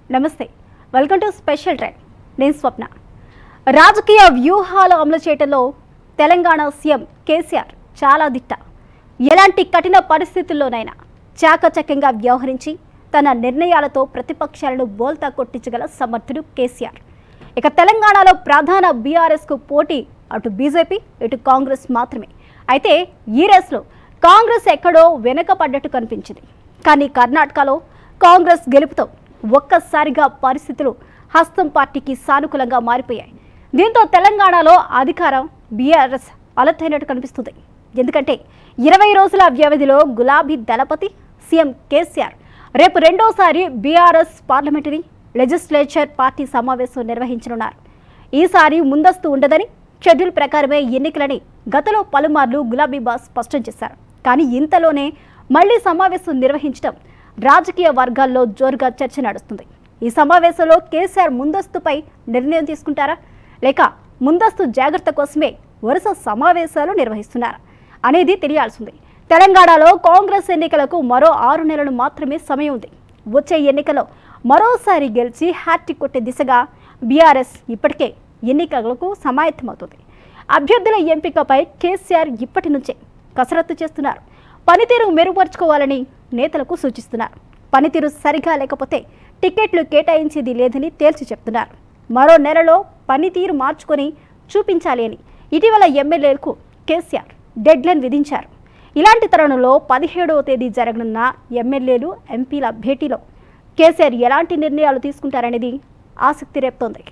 నమస్తే welcome to special train నేను స్వప్న రాజకీయ వ్యూహాలు అమలు చేయడంలో తెలంగాణ సీఎం కేసీఆర్ చాలా దిట్ట ఎలాంటి కఠిన పరిస్థితుల్లోనైనా చాకచక్యంగా వ్యవహరించి తన నిర్ణయాలతో ప్రతిపక్షాలను బోల్తా కొట్టించగల సమర్థుడు కేసీఆర్ ఇక తెలంగాణలో ప్రధాన బీఆర్ఎస్కు పోటీ అటు బీజేపీ ఇటు కాంగ్రెస్ మాత్రమే అయితే ఈ రేస్లో కాంగ్రెస్ ఎక్కడో వెనుకపడ్డట్టు కనిపించింది కానీ కర్ణాటకలో కాంగ్రెస్ గెలుపుతో ఒక్కసారిగా పరిస్థితులు హస్తం పార్టీకి సానుకూలంగా మారిపోయాయి దీంతో తెలంగాణలో అధికారం బీఆర్ఎస్ అలర్ట్ కనిపిస్తుంది ఎందుకంటే ఇరవై రోజుల వ్యవధిలో గులాబీ దళపతి సీఎం కేసీఆర్ రేపు రెండోసారి బీఆర్ఎస్ పార్లమెంటరీ లెజిస్లేచర్ పార్టీ సమావేశం నిర్వహించనున్నారు ఈసారి ముందస్తు ఉండదని షెడ్యూల్ ప్రకారమే ఎన్నికలని గతంలో పలుమార్లు గులాబీ బాస్ స్పష్టం చేశారు కానీ ఇంతలోనే మళ్లీ సమావేశం నిర్వహించడం రాజకీయ వర్గాల్లో జోరుగా చర్చ నడుస్తుంది ఈ సమావేశంలో కేసీఆర్ ముందస్తుపై నిర్ణయం తీసుకుంటారా లేక ముందస్తు జాగ్రత్త కోసమే వరుస సమావేశాలు నిర్వహిస్తున్నారా అనేది తెలియాల్సింది తెలంగాణలో కాంగ్రెస్ ఎన్నికలకు మరో ఆరు నెలలు మాత్రమే సమయం ఉంది వచ్చే ఎన్నికలో మరోసారి గెలిచి హ్యాట్రిక్ కొట్టే దిశగా బీఆర్ఎస్ ఇప్పటికే ఎన్నికలకు సమాయత్తమవుతుంది అభ్యర్థుల ఎంపికపై కేసీఆర్ ఇప్పటి నుంచే కసరత్తు చేస్తున్నారు పనితీరు మెరుగుపరుచుకోవాలని నేతలకు సూచిస్తున్నారు పనితీరు సరిగా లేకపోతే టికెట్లు కేటాయించేది లేదని తేల్చి చెప్తున్నారు మరో నెలలో పనితీరు మార్చుకొని చూపించాలి అని ఇటీవల ఎమ్మెల్యేలకు కేసీఆర్ డెడ్లైన్ విధించారు ఇలాంటి తరుణంలో పదిహేడవ తేదీ జరగనున్న ఎమ్మెల్యేలు ఎంపీల భేటీలో కేసీఆర్ ఎలాంటి నిర్ణయాలు తీసుకుంటారనేది ఆసక్తి రేపుతోంది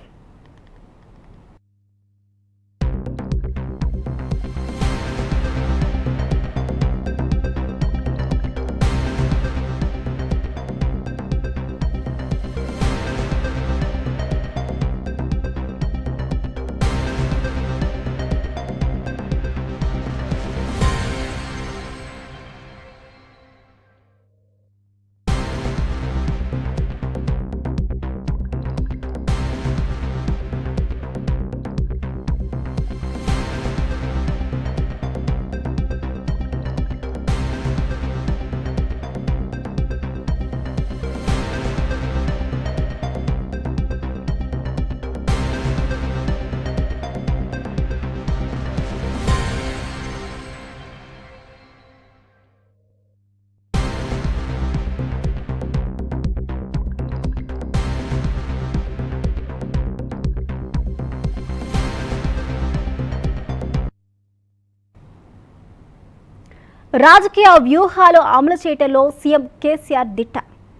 రాజకీయ వ్యూహాలు అమలు చేయటంలో సీఎం కేసీఆర్ దిట్ట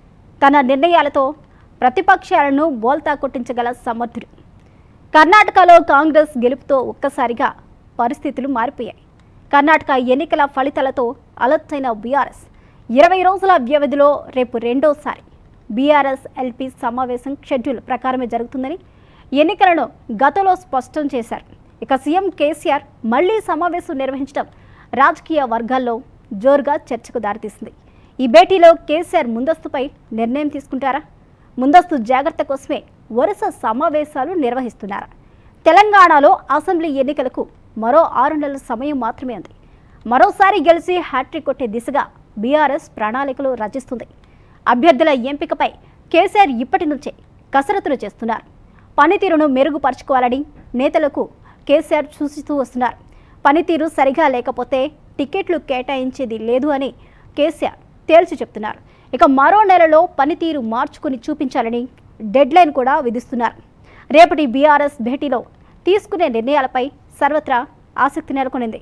తన నిర్ణయాలతో ప్రతిపక్షాలను బోల్తా కొట్టించగల సమర్థుడు కర్ణాటకలో కాంగ్రెస్ గెలుపుతో ఒక్కసారిగా పరిస్థితులు మారిపోయాయి కర్ణాటక ఎన్నికల ఫలితాలతో అలర్ట్ అయిన బీఆర్ఎస్ ఇరవై రోజుల వ్యవధిలో రేపు రెండోసారి బీఆర్ఎస్ ఎల్పీ సమావేశం షెడ్యూల్ ప్రకారమే జరుగుతుందని ఎన్నికలను గతంలో స్పష్టం చేశారు ఇక సీఎం కేసీఆర్ మళ్లీ సమావేశం నిర్వహించడం రాజకీయ వర్గాల్లో జోరుగా చర్చకు దారితీసింది ఈ భేటీలో కేసీఆర్ ముందస్తుపై నిర్ణయం తీసుకుంటారా ముందస్తు జాగ్రత్త కోసమే వరుస సమావేశాలు నిర్వహిస్తున్నారా తెలంగాణలో అసెంబ్లీ ఎన్నికలకు మరో ఆరు నెలల సమయం మాత్రమే ఉంది మరోసారి గెలిచి హ్యాట్రిక్ కొట్టే దిశగా బీఆర్ఎస్ ప్రణాళికలు రచిస్తుంది అభ్యర్థుల ఎంపికపై కేసీఆర్ ఇప్పటి నుంచే కసరత్తులు చేస్తున్నారు పనితీరును మెరుగుపరుచుకోవాలని నేతలకు కేసీఆర్ సూచిస్తూ వస్తున్నారు పనితీరు సరిగా లేకపోతే టికెట్లు కేటాయించేది లేదు అని కేసీఆర్ తేల్చి చెప్తున్నారు ఇక మరో నెలలో పనితీరు మార్చుకుని చూపించాలని డెడ్లైన్ కూడా విధిస్తున్నారు రేపటి బీఆర్ఎస్ భేటీలో తీసుకునే నిర్ణయాలపై సర్వత్రా ఆసక్తి నెలకొనింది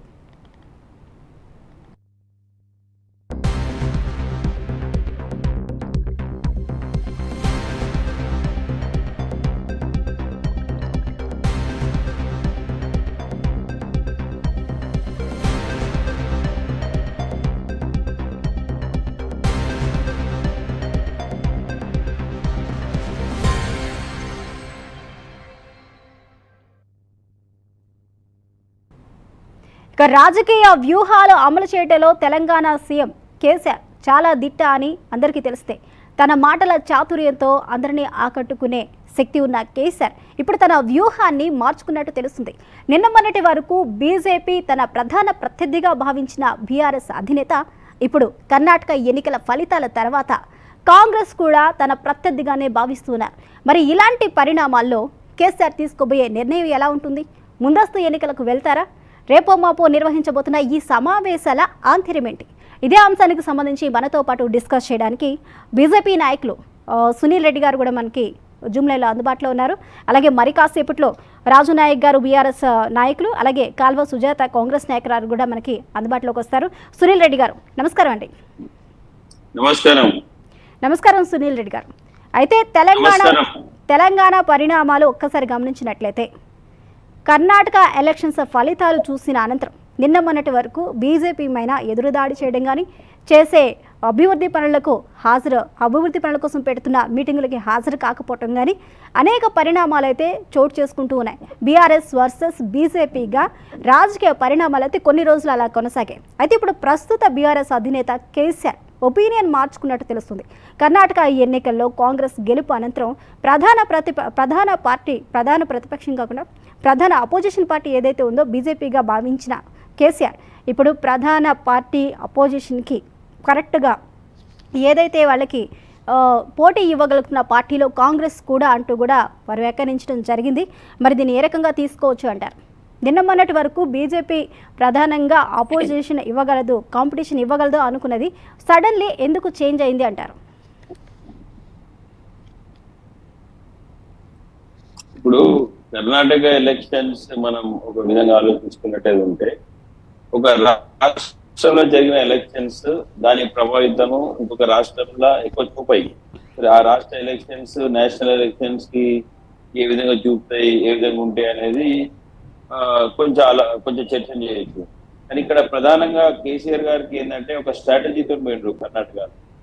ఇక రాజకీయ వ్యూహాలు అమలు చేయడంలో తెలంగాణ సీఎం కేసీఆర్ చాలా దిట్ట అని అందరికీ తెలిస్తే తన మాటల చాతుర్యంతో అందరినీ ఆకట్టుకునే శక్తి ఉన్న కేసీఆర్ ఇప్పుడు తన వ్యూహాన్ని మార్చుకున్నట్టు తెలుస్తుంది నిన్న మొన్నటి వరకు బీజేపీ తన ప్రధాన ప్రత్యర్థిగా భావించిన బీఆర్ఎస్ అధినేత ఇప్పుడు కర్ణాటక ఎన్నికల ఫలితాల తర్వాత కాంగ్రెస్ కూడా తన ప్రత్యర్థిగానే భావిస్తున్నారు మరి ఇలాంటి పరిణామాల్లో కేసీఆర్ తీసుకోబోయే నిర్ణయం ఎలా ఉంటుంది ముందస్తు ఎన్నికలకు వెళ్తారా రేపో మాపో నిర్వహించబోతున్న ఈ సమావేశాల ఆంతర్యం ఏంటి ఇదే అంశానికి సంబంధించి మనతో పాటు డిస్కస్ చేయడానికి బీజేపీ నాయకులు ఆ, సునీల్ రెడ్డి గారు కూడా మనకి జూమ్ లైవ్లో అందుబాటులో ఉన్నారు అలాగే మరి కాసేపట్లో రాజు నాయక్ గారు బీఆర్ఎస్ నాయకులు అలాగే కాల్వ సుజాత కాంగ్రెస్ నాయకురాలు కూడా మనకి అందుబాటులోకి వస్తారు సునీల్ రెడ్డి గారు నమస్కారం అండి నమస్కారం నమస్కారం సునీల్ రెడ్డి గారు అయితే తెలంగాణ నమస్కారం. తెలంగాణ పరిణామాలు ఒక్కసారి గమనించినట్లయితే కర్ణాటక ఎలక్షన్స్ ఫలితాలు చూసిన అనంతరం నిన్న మొన్నటి వరకు బీజేపీ పైన ఎదురుదాడి చేయడం కానీ చేసే అభివృద్ధి పనులకు హాజరు అభివృద్ధి పనుల కోసం పెడుతున్న మీటింగులకి హాజరు కాకపోవటం కానీ అనేక పరిణామాలు అయితే చోటు చేసుకుంటూ ఉన్నాయి బీఆర్ఎస్ వర్సెస్ బీజేపీగా రాజకీయ పరిణామాలు అయితే కొన్ని రోజులు అలా కొనసాగాయి అయితే ఇప్పుడు ప్రస్తుత బీఆర్ఎస్ అధినేత కేసీఆర్ ఒపీనియన్ మార్చుకున్నట్టు తెలుస్తుంది కర్ణాటక ఈ ఎన్నికల్లో కాంగ్రెస్ గెలుపు అనంతరం ప్రధాన ప్రతిప ప్రధాన పార్టీ ప్రధాన ప్రతిపక్షం కాకుండా ప్రధాన అపోజిషన్ పార్టీ ఏదైతే ఉందో బీజేపీగా భావించిన కేసీఆర్ ఇప్పుడు ప్రధాన పార్టీ అపోజిషన్కి కరెక్ట్గా ఏదైతే వాళ్ళకి ఆ, పోటీ ఇవ్వగలుగుతున్న పార్టీలో కాంగ్రెస్ కూడా అంటూ కూడా వారు వ్యాఖ్యానించడం జరిగింది మరి దీన్ని ఏ రకంగా తీసుకోవచ్చు అంటారు నిన్న మొన్నటి వరకు బీజేపీ ప్రధానంగా ఆపోజిషన్ ఇవ్వగలదు కాంపిటీషన్ ఇవ్వగలదు అనుకున్నది సడన్లీ ఎందుకు చేంజ్ అయింది అంటారు ఇప్పుడు కర్ణాటక ఎలక్షన్స్ మనం ఒక విధంగా ఆలోచించుకున్నట్టయితే ఉంటే ఒక రాష్ట్రంలో జరిగిన ఎలక్షన్స్ దాని ప్రభావితము ఇంకొక రాష్ట్రంలో ఎక్కువ చూపాయి మరి ఆ రాష్ట్ర ఎలక్షన్స్ నేషనల్ ఎలక్షన్స్ కి ఏ విధంగా చూపుతాయి ఏ విధంగా ఉంటాయి అనేది ఆ, కొంచెం అలా కొంచెం చర్చ చేయొచ్చు కానీ ఇక్కడ ప్రధానంగా కేసీఆర్ గారికి ఏంటంటే ఒక స్ట్రాటజీతో పోయిండ్రు కర్ణాటక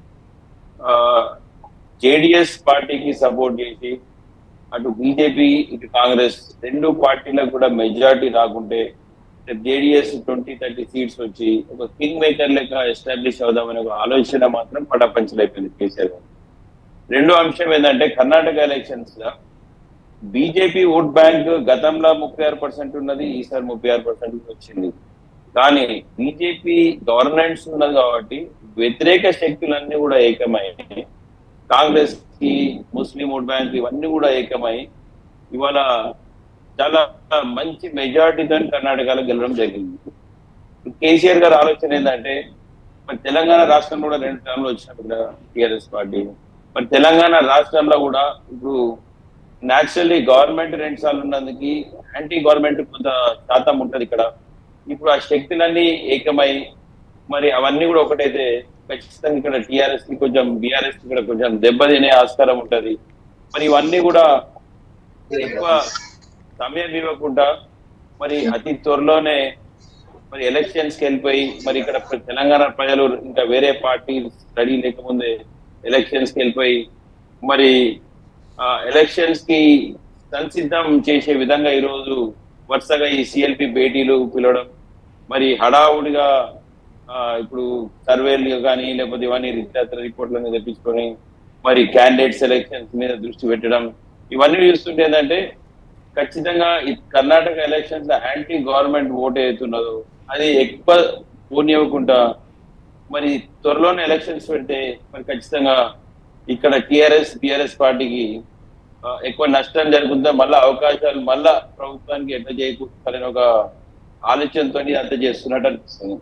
జేడిఎస్ పార్టీకి సపోర్ట్ చేసి అటు బీజేపీ ఇటు కాంగ్రెస్ రెండు పార్టీలకు కూడా మెజారిటీ రాకుంటే జేడిఎస్ ట్వంటీ థర్టీ సీట్స్ వచ్చి ఒక కింగ్ మేకర్ లెక్క ఎస్టాబ్లిష్ అవుదామనే ఒక ఆలోచన మాత్రం పడపంచలైపోయింది కేసీఆర్ గారు రెండో అంశం ఏంటంటే కర్ణాటక ఎలక్షన్స్ లో బీజేపీ ఓట్ బ్యాంక్ గతంలో ముప్పై ఆరు పర్సెంట్ ఉన్నది ఈసారి ముప్పై ఆరు పర్సెంట్ వచ్చింది కానీ బీజేపీ గవర్నెన్స్ ఉన్నది కాబట్టి వ్యతిరేక శక్తులన్నీ కూడా ఏకమై కాంగ్రెస్ కి ముస్లిం ఓట్ బ్యాంక్ ఇవన్నీ కూడా ఏకమై ఇవాళ చాలా మంచి మెజారిటీతో కర్ణాటకలో గెలవడం జరిగింది కేసీఆర్ గారి ఆలోచన ఏంటంటే మరి తెలంగాణ రాష్ట్రంలో కూడా రెండు టర్మ్లు వచ్చినప్పుడు కదా టిఆర్ఎస్ పార్టీ మరి తెలంగాణ రాష్ట్రంలో కూడా ఇప్పుడు నేచురల్లీ గవర్నమెంట్ రెండు సార్లు ఉన్నందుకు యాంటీ గవర్నమెంట్ కొంత శాతం ఉంటది ఇక్కడ ఇప్పుడు ఆ శక్తులన్నీ ఏకమై మరి అవన్నీ కూడా ఒకటైతే ఖచ్చితంగా ఇక్కడ టిఆర్ఎస్ కి కొంచెం బీఆర్ఎస్ కి ఇక్కడ కొంచెం దెబ్బతినే ఆస్కారం ఉంటది మరి ఇవన్నీ కూడా ఎక్కువ సమయం ఇవ్వకుండా మరి అతి త్వరలోనే మరి ఎలక్షన్స్ కి వెళ్ళిపోయి మరి ఇక్కడ ప్ర- తెలంగాణ ప్రజలు ఇంకా వేరే పార్టీ స్టడీ లేకముందే ఎలక్షన్స్ కి వెళ్ళిపోయి మరి ఆ ఎలక్షన్స్ కి సంసిద్ధం చేసే విధంగా ఈరోజు వరుసగా ఈ సిఎల్పి భేటీలు పిలవడం మరి హడావుడిగా ఆ, ఇప్పుడు సర్వేలు కానీ లేకపోతే ఇవన్నీ ఇతర రిపోర్ట్లను తెప్పించుకొని మరి క్యాండిడేట్ సెలెక్షన్స్ మీద దృష్టి పెట్టడం ఇవన్నీ చూస్తుంటే ఏంటంటే ఖచ్చితంగా ఈ కర్ణాటక ఎలక్షన్స్ లో యాంటీ గవర్నమెంట్ ఓట్ అవుతున్నదో అది ఎక్కువ పోనివ్వకుండా మరి త్వరలోనే ఎలక్షన్స్ పెడితే మరి ఖచ్చితంగా ఇక్కడ టిఆర్ఎస్ బిఆర్ఎస్ పార్టీకి ఆ, ఎక్కువ నష్టం జరుగుతుందా మళ్ళా అవకాశాలు మళ్ళా ప్రభుత్వానికి ఎట్లా చేయకూడదని ఒక ఆలోచనతో అంత చేస్తున్నట్టు అనిపిస్తుంది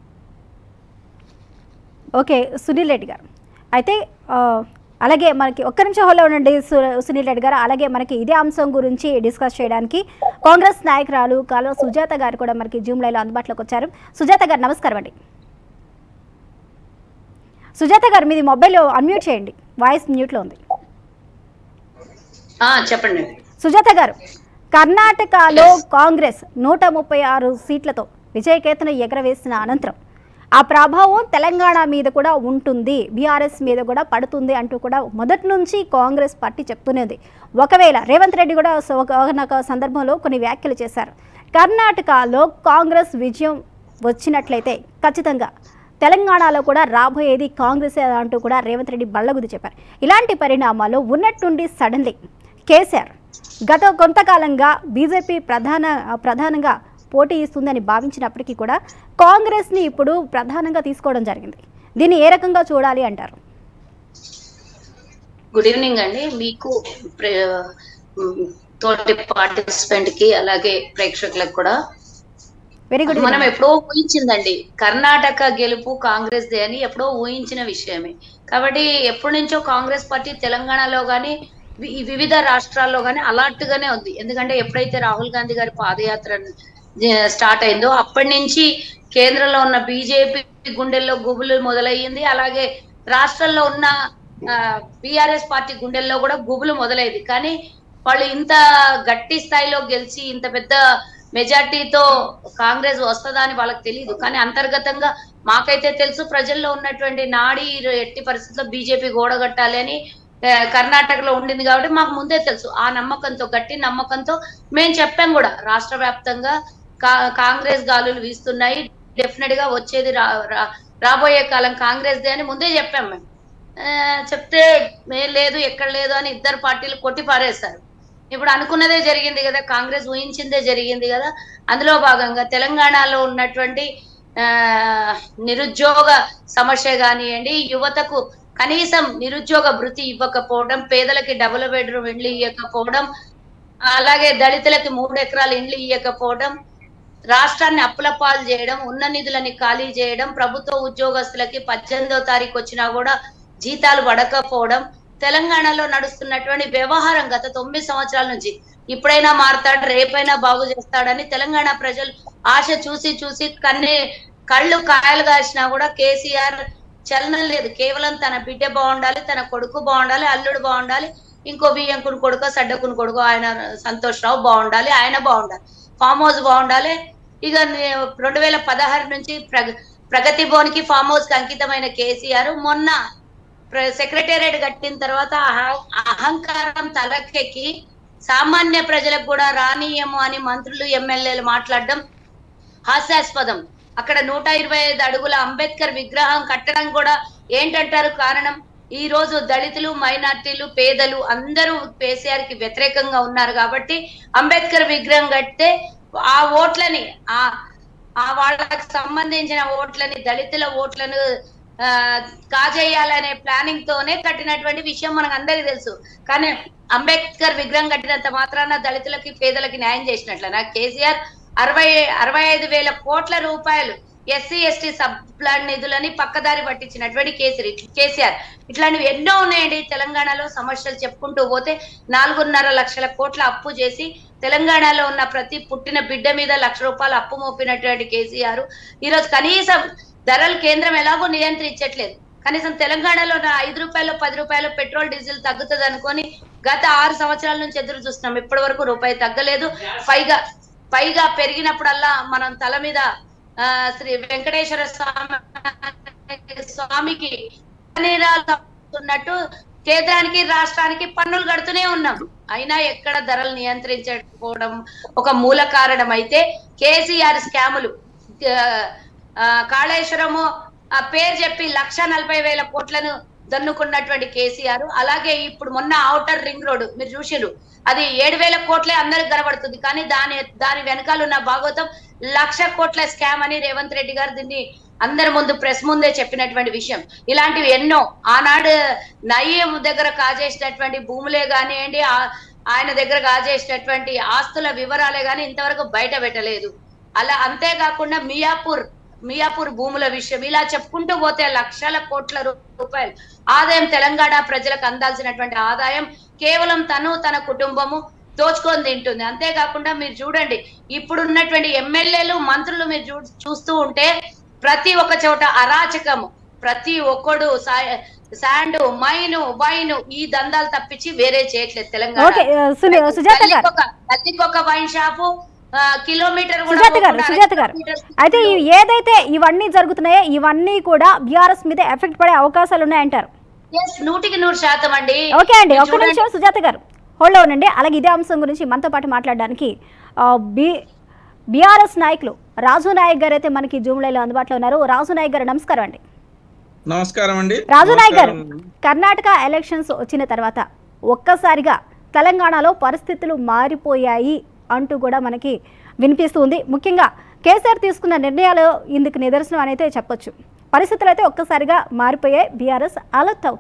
ఓకే సునీల్ రెడ్డి గారు అయితే ఆ, అలాగే మనకి ఒక్క నిమిషం హోల్లో ఉండండి సు- సునీల్ రెడ్డి గారు అలాగే మనకి ఇదే అంశం గురించి డిస్కస్ చేయడానికి కాంగ్రెస్ నాయకురాలు కాలువ సుజాత గారు కూడా మనకి జూమ్ లైవ్లో అందుబాటులోకి వచ్చారు సుజాత గారు నమస్కారం అండి సుజాత గారు మీది మొబైల్ అన్మ్యూట్ చేయండి వాయిస్ మ్యూట్లో ఉంది ఆ చెప్పండి సుజాత గారు కర్ణాటకలో కాంగ్రెస్ నూట ముప్పై ఆరు సీట్లతో విజయకేతను ఎగరవేసిన అనంతరం ఆ ప్రభావం తెలంగాణ మీద కూడా ఉంటుంది బీఆర్ఎస్ మీద కూడా పడుతుంది అంటూ కూడా మొదటి నుంచి కాంగ్రెస్ పార్టీ చెప్తూనే ఉంది ఒకవేళ రేవంత్ రెడ్డి కూడా స- ఒక ఒక సందర్భంలో కొన్ని వ్యాఖ్యలు చేశారు కర్ణాటకలో కాంగ్రెస్ విజయం వచ్చినట్లయితే ఖచ్చితంగా తెలంగాణలో కూడా రాబోయేది కాంగ్రెస్ అంటూ కూడా రేవంత్ రెడ్డి బళ్ళగుద్ది చెప్పారు ఇలాంటి పరిణామాలు ఉన్నట్టుండి సడన్లీ కేసీఆర్ గత కొంతకాలంగా బీజేపీ ప్రధాన ప్రధానంగా పోటీ ఇస్తుందని భావించినప్పటికీ కూడా కాంగ్రెస్ని ఇప్పుడు ప్రధానంగా తీసుకోవడం జరిగింది దీన్ని ఏ రకంగా చూడాలి అంటారు గుడ్ ఈవినింగ్ అండి మీకు ప్రే- మ్, తోటి పార్టిసిపెంట్ కి అలాగే ప్రేక్షకులకు కూడా వెరీ గుడ్ మనం ఎప్పుడో ఊహించిందండి కర్ణాటక గెలుపు కాంగ్రెస్ దే అని ఎప్పుడో ఊహించిన విషయమే కాబట్టి ఎప్పటి నుంచో కాంగ్రెస్ పార్టీ తెలంగాణలో గానీ వి- ఈ వివిధ రాష్ట్రాల్లో గానీ అలర్ట్ గానే ఉంది ఎందుకంటే ఎప్పుడైతే రాహుల్ గాంధీ గారి పాదయాత్ర స్టార్ట్ అయిందో అప్పటి నుంచి కేంద్రంలో ఉన్న బీజేపీ గుండెల్లో గుబులు మొదలయ్యింది అలాగే రాష్ట్రంలో ఉన్న బిఆర్ఎస్ పార్టీ గుండెల్లో కూడా గుబులు మొదలైంది కానీ వాళ్ళు ఇంత గట్టి స్థాయిలో గెలిచి ఇంత పెద్ద మెజార్టీతో కాంగ్రెస్ వస్తుందా అని వాళ్ళకి తెలియదు కానీ అంతర్గతంగా మాకైతే తెలుసు ప్రజల్లో ఉన్నటువంటి నాడి ఎట్టి పరిస్థితుల్లో బీజేపీ గోడగట్టాలి అని ఆ, కర్ణాటకలో ఉండింది కాబట్టి మాకు ముందే తెలుసు ఆ నమ్మకంతో గట్టి నమ్మకంతో మేము చెప్పాం కూడా రాష్ట్ర వ్యాప్తంగా కా- కాంగ్రెస్ గాలులు వీస్తున్నాయి డెఫినెట్ గా వచ్చేది రా రా- రాబోయే కాలం కాంగ్రెస్ దే అని ముందే చెప్పాం మేము ఆ, చెప్తే మే లేదు ఎక్కడ లేదు అని ఇద్దరు పార్టీలు కొట్టి పారేస్తారు ఇప్పుడు అనుకున్నదే జరిగింది కదా కాంగ్రెస్ ఊహించిందే జరిగింది కదా అందులో భాగంగా తెలంగాణలో ఉన్నటువంటి ఆ నిరుద్యోగ సమస్య కానివ్వండి యువతకు కనీసం నిరుద్యోగ భృతి ఇవ్వకపోవడం పేదలకి డబుల్ బెడ్రూమ్ ఇండ్లు ఇవ్వకపోవడం అలాగే దళితులకి మూడు ఎకరాల ఇండ్లు ఇవ్వకపోవడం రాష్ట్రాన్ని అప్పుల పాలు చేయడం ఉన్న నిధులని ఖాళీ చేయడం ప్రభుత్వ ఉద్యోగస్తులకి పద్దెనిమిదో తారీఖు వచ్చినా కూడా జీతాలు పడకపోవడం తెలంగాణలో నడుస్తున్నటువంటి వ్యవహారం గత తొమ్మిది సంవత్సరాల నుంచి ఇప్పుడైనా మారతాడు రేపైనా బాగు చేస్తాడని తెలంగాణ ప్రజలు ఆశ చూసి చూసి కన్నే కళ్ళు కాయలు కాసినా కూడా కేసీఆర్ చలనం లేదు కేవలం తన బిడ్డ బాగుండాలి తన కొడుకు బాగుండాలి అల్లుడు బాగుండాలి ఇంకో బియ్యంకుని కొడుకో సడ్డకుని కొడుకో ఆయన సంతోష్ రావు బాగుండాలి ఆయన బాగుండాలి ఫామ్ హౌస్ బాగుండాలి ఇక నే- రెండు వేల పదహారు నుంచి ప్రగ ప్రగతి భవన్కి ఫామ్ హౌస్ కి అంకితమైన కేసీఆర్ మొన్న సెక్రటేరియట్ కట్టిన తర్వాత అహ- అహంకారం తలకెక్కి సామాన్య ప్రజలకు కూడా రానియము అని మంత్రులు ఎమ్మెల్యేలు మాట్లాడడం హాస్యాస్పదం అక్కడ నూట ఇరవై ఐదు అడుగుల అంబేద్కర్ విగ్రహం కట్టడం కూడా ఏంటంటారు కారణం ఈ రోజు దళితులు మైనార్టీలు పేదలు అందరూ కేసీఆర్ కి వ్యతిరేకంగా ఉన్నారు కాబట్టి అంబేద్కర్ విగ్రహం కడితే ఆ ఓట్లని ఆ ఆ వాళ్ళకి సంబంధించిన ఓట్లని దళితుల ఓట్లను ఆ, కాజేయాలనే ప్లానింగ్ తోనే కట్టినటువంటి విషయం మనకు అందరికీ తెలుసు కానీ అంబేద్కర్ విగ్రహం కట్టినంత మాత్రాన దళితులకి పేదలకి న్యాయం చేసినట్లనా కేసీఆర్ అరవై అరవై ఐదు వేల కోట్ల రూపాయలు ఎస్సీ ఎస్టీ సబ్ ప్లాన్ నిధులని పక్కదారి పట్టించినటువంటి కేసరి కేసీఆర్ ఇట్లాంటివి ఎన్నో ఉన్నాయండి తెలంగాణలో సమస్యలు చెప్పుకుంటూ పోతే నాలుగున్నర లక్షల కోట్ల అప్పు చేసి తెలంగాణలో ఉన్న ప్రతి పుట్టిన బిడ్డ మీద లక్ష రూపాయలు అప్పు మోపినటువంటి కేసీఆర్ ఈరోజు కనీసం ధరలు కేంద్రం ఎలాగో నియంత్రించట్లేదు కనీసం తెలంగాణలో నా ఐదు రూపాయలు పది రూపాయలు పెట్రోల్ డీజిల్ తగ్గుతుంది అనుకొని గత ఆరు సంవత్సరాల నుంచి ఎదురు చూస్తున్నాం ఇప్పటి వరకు రూపాయి తగ్గలేదు పైగా పైగా పెరిగినప్పుడల్లా మనం తల మీద ఆ, శ్రీ వెంకటేశ్వర స్వామి స్వామికి నీరాలు ఉన్నట్టు కేంద్రానికి రాష్ట్రానికి పన్నులు కడుతూనే ఉన్నాం అయినా ఎక్కడ ధరలు నియంత్రించకపోవడం ఒక మూల కారణం అయితే కేసీఆర్ స్కాములు ఆ, ఆ, కాళేశ్వరము ఆ పేరు చెప్పి లక్ష నలభై వేల కోట్లను దన్నుకున్నటువంటి కేసీఆర్ అలాగే ఇప్పుడు మొన్న ఔటర్ రింగ్ రోడ్ మీరు చూసిర్రు అది ఏడు వేల కోట్లే అందరికి కనబడుతుంది కానీ దాని దాని వెనకాల ఉన్న భాగవతం లక్ష కోట్ల స్కామ్ అని రేవంత్ రెడ్డి గారు దీన్ని అందరి ముందు ప్రెస్ ముందే చెప్పినటువంటి విషయం ఇలాంటివి ఎన్నో ఆనాడు నయ్యం దగ్గర కాజేసినటువంటి భూములే కానివ్వండి ఆ- ఆయన దగ్గర కాజేసినటువంటి ఆస్తుల వివరాలే గాని ఇంతవరకు బయట పెట్టలేదు అలా అంతేకాకుండా మియాపూర్ మియాపూర్ భూముల విషయం ఇలా చెప్పుకుంటూ పోతే లక్షల కోట్ల రూ- రూపాయలు ఆదాయం తెలంగాణ ప్రజలకు అందాల్సినటువంటి ఆదాయం కేవలం తను తన కుటుంబము దోచుకొని తింటుంది అంతేకాకుండా మీరు చూడండి ఇప్పుడు ఉన్నటువంటి ఎమ్మెల్యేలు మంత్రులు మీరు చూ చూస్తూ ఉంటే ప్రతి ఒక్క చోట అరాచకము ప్రతి ఒక్కడు శాండ్ మైను వైను ఈ దందాలు తప్పించి వేరే చేయట్లేదు తెలంగాణ ఓకే ఆ, సుని- సుజాత గారు తల్లికొక తల్లికొక వైన్ షాపు ఆ, కిలోమీటర్ కూడా సుజాత గారు పోకుండా సుజాత గారు కిలోమీటర్స్ అయితే ఈ- ఏదైతే ఇవన్నీ జరుగుతున్నాయో ఇవన్నీ కూడా బీఆర్ఎస్ మీద ఎఫెక్ట్ పడే అవకాశాలు ఉన్నాయంటారు Yes, నూటికి నూరు శాతం అండి ఓకే అండి మీరు ఒక్క చూడండి. నిమిషం సుజాత గారు హోల్డ్ ఉండండి అలాగే ఇదే అంశం గురించి మనతో పాటు మాట్లాడడానికి ఆ, బి బీఆర్ఎస్ నాయకులు రాజు నాయక్ గారు అయితే మనకి జూమ్ లైవ్లో అందుబాటులో ఉన్నారు రాజు నాయక్ గారు నమస్కారం అండి నమస్కారం అండి రాజు నాయక్ గారు నమస్కారం. కర్ణాటక ఎలక్షన్స్ వచ్చిన తర్వాత ఒక్కసారిగా తెలంగాణలో పరిస్థితులు మారిపోయాయి అంటూ కూడా మనకి వినిపిస్తుంది ముఖ్యంగా కేసీఆర్ తీసుకున్న నిర్ణయాలు ఇందుకు నిదర్శనం అని అయితే చెప్పొచ్చు పరిస్థితులు అయితే ఒక్కసారిగా మారిపోయాయి బీఆర్ఎస్ అలర్ట్ అవుతుంది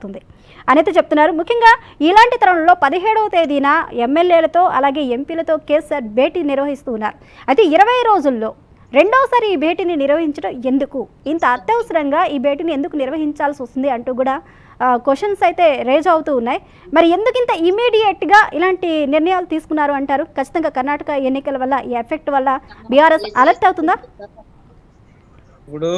అనేది చెప్తున్నారు ముఖ్యంగా ఇలాంటి తరుణంలో పదిహేడవ తేదీన ఎమ్మెల్యేలతో అలాగే ఎంపీలతో కేసీఆర్ భేటీ నిర్వహిస్తూ ఉన్నారు అయితే ఇరవై రోజుల్లో రెండోసారి ఈ భేటీని నిర్వహించడం ఎందుకు ఇంత అత్యవసరంగా ఈ భేటీని ఎందుకు నిర్వహించాల్సి వస్తుంది అంటూ కూడా క్వశ్చన్స్ అయితే రేజ్ అవుతూ ఉన్నాయి మరి ఎందుకు ఇంత ఇమీడియట్గా ఇలాంటి నిర్ణయాలు తీసుకున్నారు అంటారు ఖచ్చితంగా కర్ణాటక ఎన్నికల వల్ల ఈ ఎఫెక్ట్ వల్ల బీఆర్ఎస్ అలర్ట్ అవుతుందా ఇప్పుడు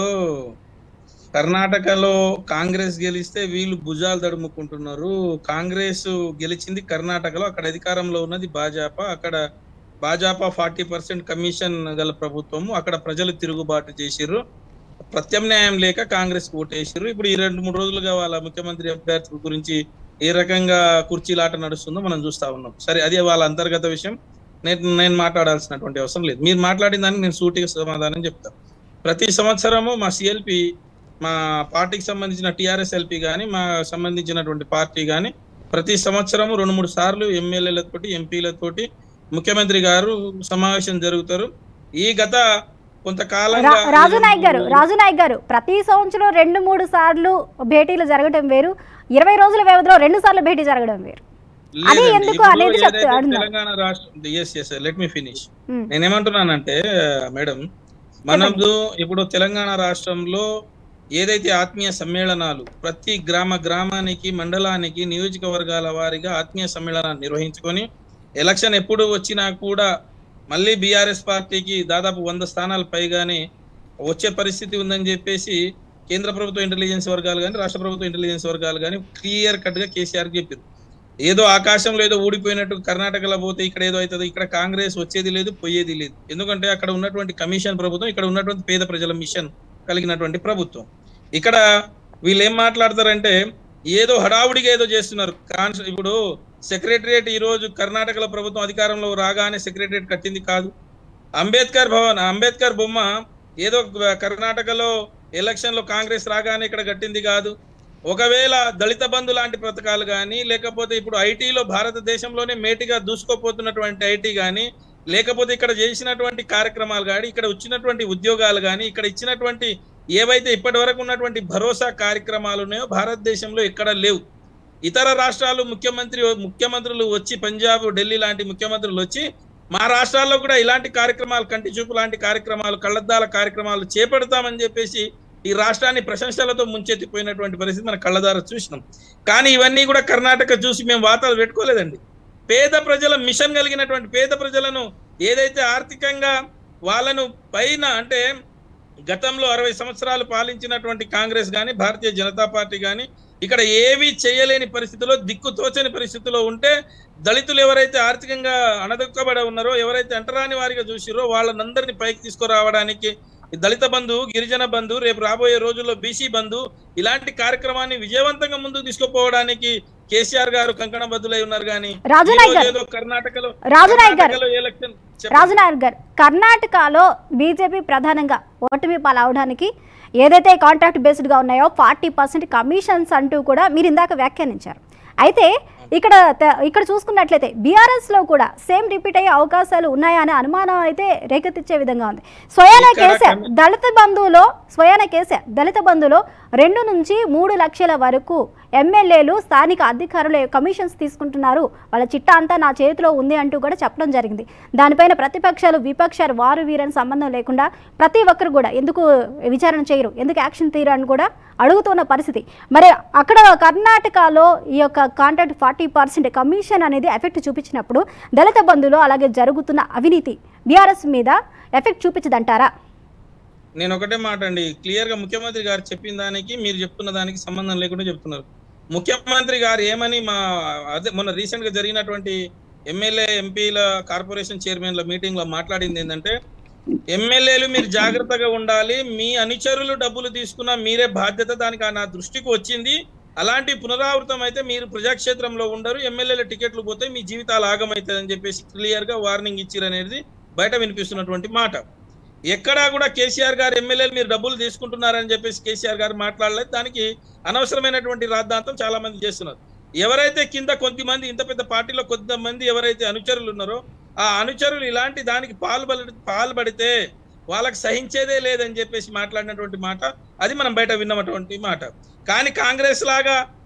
కర్ణాటకలో కాంగ్రెస్ గెలిస్తే వీళ్ళు భుజాలు తడుముకుంటున్నారు కాంగ్రెస్ గెలిచింది కర్ణాటకలో అక్కడ అధికారంలో ఉన్నది భాజపా అక్కడ భాజపా ఫార్టీ పర్సెంట్ కమిషన్ గల ప్రభుత్వము అక్కడ ప్రజలు తిరుగుబాటు చేసిర్రు ప్రత్యామ్నాయం లేక కాంగ్రెస్ ఓటేసిర్రు ఇప్పుడు ఈ రెండు మూడు రోజులుగా వాళ్ళ ముఖ్యమంత్రి అభ్యర్థుల గురించి ఏ రకంగా కుర్చీలాట నడుస్తుందో మనం చూస్తా ఉన్నాం సరే అది వాళ్ళ అంతర్గత విషయం నేను నేను మాట్లాడాల్సినటువంటి అవసరం లేదు మీరు మాట్లాడిన దానికి నేను సూటిగా సమాధానం చెప్తాను ప్రతి సంవత్సరము మా సిఎల్పి మా పార్టీకి సంబంధించిన టిఆర్ఎస్ ఎల్పి కానీ మా సంబంధించినటువంటి పార్టీ కానీ ప్రతి సంవత్సరము రెండు మూడు సార్లు ఎమ్మెల్యేలతోటి ఎంపీలతోటి ముఖ్యమంత్రి గారు సమావేశం జరుగుతారు ఈ గత కొంతకాలంగా రా- రాజు నాయక్ గారు రాజు నాయక్ గారు ప్రతి సంవత్సరం రెండు మూడు సార్లు భేటీలు జరగడం వేరు ఇరవై రోజుల వ్యవధిలో రెండు సార్లు భేటీ జరగడం వేరు అది లేదండి. ఎందుకు ఇప్పుడు అనేది చెప్తా- ఏదైతే అడుగుతున్నా. తెలంగాణ రాష్ట్రం yes yes let me finish um, నేనేమంటున్నానంటే మేడం మనము ఇప్పుడు తెలంగాణ రాష్ట్రంలో ఏదైతే ఆత్మీయ సమ్మేళనాలు ప్రతి గ్రామ గ్రామానికి మండలానికి నియోజకవర్గాల వారిగా ఆత్మీయ సమ్మేళనాలు నిర్వహించుకొని ఎలక్షన్ ఎప్పుడు వచ్చినా కూడా మళ్ళీ బీఆర్ఎస్ పార్టీకి దాదాపు వంద స్థానాలు పైగానే వచ్చే పరిస్థితి ఉందని చెప్పేసి కేంద్ర ప్రభుత్వ ఇంటెలిజెన్స్ వర్గాలు కానీ రాష్ట్ర ప్రభుత్వ ఇంటెలిజెన్స్ వర్గాలు కానీ క్లియర్ కట్ గా కేసీఆర్ చెప్పారు ఏదో ఆకాశంలో ఏదో ఊడిపోయినట్టు కర్ణాటకలో పోతే ఇక్కడ ఏదో అవుతుంది ఇక్కడ కాంగ్రెస్ వచ్చేది లేదు పోయేది లేదు ఎందుకంటే అక్కడ ఉన్నటువంటి కమిషన్ ప్రభుత్వం ఇక్కడ ఉన్నటువంటి పేద ప్రజల మిషన్ కలిగినటువంటి ప్రభుత్వం ఇక్కడ వీళ్ళు ఏం మాట్లాడతారంటే ఏదో హడావుడిగా ఏదో చేస్తున్నారు కాన్స్ ఇప్పుడు సెక్రటరియట్ ఈ రోజు కర్ణాటకలో ప్రభుత్వం అధికారంలో రాగానే సెక్రటరియట్ కట్టింది కాదు అంబేద్కర్ భవన్ అంబేద్కర్ బొమ్మ ఏదో కర్ణాటకలో ఎలక్షన్ లో కాంగ్రెస్ రాగానే ఇక్కడ కట్టింది కాదు ఒకవేళ దళిత బంధు లాంటి పథకాలు కానీ లేకపోతే ఇప్పుడు ఐటీలో భారతదేశంలోనే మేటిగా దూసుకోపోతున్నటువంటి ఐటీ కానీ లేకపోతే ఇక్కడ చేసినటువంటి కార్యక్రమాలు కానీ ఇక్కడ వచ్చినటువంటి ఉద్యోగాలు కానీ ఇక్కడ ఇచ్చినటువంటి ఏవైతే ఇప్పటి వరకు ఉన్నటువంటి భరోసా కార్యక్రమాలు ఉన్నాయో భారతదేశంలో ఎక్కడ లేవు ఇతర రాష్ట్రాలు ముఖ్యమంత్రి ముఖ్యమంత్రులు వచ్చి పంజాబ్ ఢిల్లీ లాంటి ముఖ్యమంత్రులు వచ్చి మా రాష్ట్రాల్లో కూడా ఇలాంటి కార్యక్రమాలు కంటి చూపు లాంటి కార్యక్రమాలు కళ్ళద్దాల కార్యక్రమాలు చేపడతామని చెప్పేసి ఈ రాష్ట్రాన్ని ప్రశంసలతో ముంచెత్తిపోయినటువంటి పరిస్థితి మన కళ్ళదార చూసినాం కానీ ఇవన్నీ కూడా కర్ణాటక చూసి మేము వాతాలు పెట్టుకోలేదండి పేద ప్రజల మిషన్ కలిగినటువంటి పేద ప్రజలను ఏదైతే ఆర్థికంగా వాళ్ళను పైన అంటే గతంలో అరవై సంవత్సరాలు పాలించినటువంటి కాంగ్రెస్ కానీ భారతీయ జనతా పార్టీ కానీ ఇక్కడ ఏవి చేయలేని పరిస్థితిలో దిక్కు తోచని పరిస్థితిలో ఉంటే దళితులు ఎవరైతే ఆర్థికంగా అణదొక్కబడి ఉన్నారో ఎవరైతే అంటరాని వారిగా చూసిరో వాళ్ళనందరినీ పైకి తీసుకురావడానికి ఈ దళిత బంధు గిరిజన బంధు రేపు రాబోయే రోజుల్లో బీసీ బంధు ఇలాంటి కార్యక్రమాన్ని విజయవంతంగా ముందుకు తీసుకుపోవడానికి కేసీఆర్ గారు కంకణ బద్దులై ఉన్నారు కానీ రాజు ఈ నాయక్ రోజు గారు ఏదో కర్ణాటకలో రాజు నాయక్ గారు కర్ణాటకలో ఎలక్షన్ చెప్పండి. రాజునాయక్ గారు కర్ణాటకలో బీజేపీ ప్రధానంగా ఓటమి పాలవడానికి ఏదైతే కాంట్రాక్ట్ బేస్డ్గా ఉన్నాయో ఫార్టీ పర్సెంట్ కమిషన్స్ అంటూ కూడా మీరు ఇందాక వ్యాఖ్యానించారు అయితే ఇక్కడ త- ఇక్కడ చూసుకున్నట్లయితే బీఆర్ఎస్లో కూడా సేమ్ రిపీట్ అయ్యే అవకాశాలు ఉన్నాయా అనే అనుమానం అయితే రేకెత్తిచ్చే విధంగా ఉంది స్వయాన ఇక్కడ కేసీఆర్ కమి- దళిత బంధువులో స్వయాన కేసీఆర్ దళిత బంధులో రెండు నుంచి మూడు లక్షల వరకు ఎమ్మెల్యేలు స్థానిక అధికారులు కమిషన్స్ తీసుకుంటున్నారు వాళ్ళ చిట్టా అంతా నా చేతిలో ఉంది అంటూ కూడా చెప్పడం జరిగింది దానిపైన ప్రతిపక్షాలు విపక్షాలు వారు వీరని సంబంధం లేకుండా ప్రతి ఒక్కరు కూడా ఎందుకు విచారణ చేయరు ఎందుకు యాక్షన్ తీయరు అని కూడా అడుగుతున్న పరిస్థితి మరి అక్కడ కర్ణాటకలో ఈ యొక్క కాంట్రాక్ట్ ఫార్టీ పర్సెంట్ కమిషన్ అనేది ఎఫెక్ట్ చూపించినప్పుడు దళిత బంధులో అలాగే జరుగుతున్న అవినీతి బీఆర్ఎస్ మీద ఎఫెక్ట్ చూపించదంటారా నేను ఒకటే మాట అండి క్లియర్ గా ముఖ్యమంత్రి గారు చెప్పిన దానికి మీరు చెప్తున్న దానికి సంబంధం లేకుండా చెప్తున్నారు ముఖ్యమంత్రి గారు ఏమని మా అదే మొన్న రీసెంట్ గా జరిగినటువంటి ఎమ్మెల్యే ఎంపీల కార్పొరేషన్ చైర్మన్ల మీటింగ్ లో మాట్లాడింది ఏంటంటే ఎమ్మెల్యేలు మీరు జాగ్రత్తగా ఉండాలి మీ అనుచరులు డబ్బులు తీసుకున్నా మీరే బాధ్యత దానికి ఆ నా దృష్టికి వచ్చింది అలాంటి పునరావృతం అయితే మీరు ప్రజాక్షేత్రంలో ఉండరు ఎమ్మెల్యేల టికెట్లు పోతే మీ జీవితాలు ఆగమవుతుంది అని చెప్పేసి క్లియర్ గా వార్నింగ్ ఇచ్చిరు అనేది బయట వినిపిస్తున్నటువంటి మాట ఎక్కడా కూడా కేసీఆర్ గారు ఎమ్మెల్యేలు మీరు డబ్బులు తీసుకుంటున్నారని చెప్పేసి కేసీఆర్ గారు మాట్లాడలేదు దానికి అనవసరమైనటువంటి రాద్ధాంతం చాలా మంది చేస్తున్నారు ఎవరైతే కింద కొద్దిమంది ఇంత పెద్ద పార్టీలో కొంతమంది ఎవరైతే అనుచరులు ఉన్నారో ఆ అనుచరులు ఇలాంటి దానికి పాల్పడి పాల్పడితే వాళ్ళకి సహించేదే లేదని చెప్పేసి మాట్లాడినటువంటి మాట అది మనం బయట విన్నటువంటి మాట కానీ కాంగ్రెస్ లాగా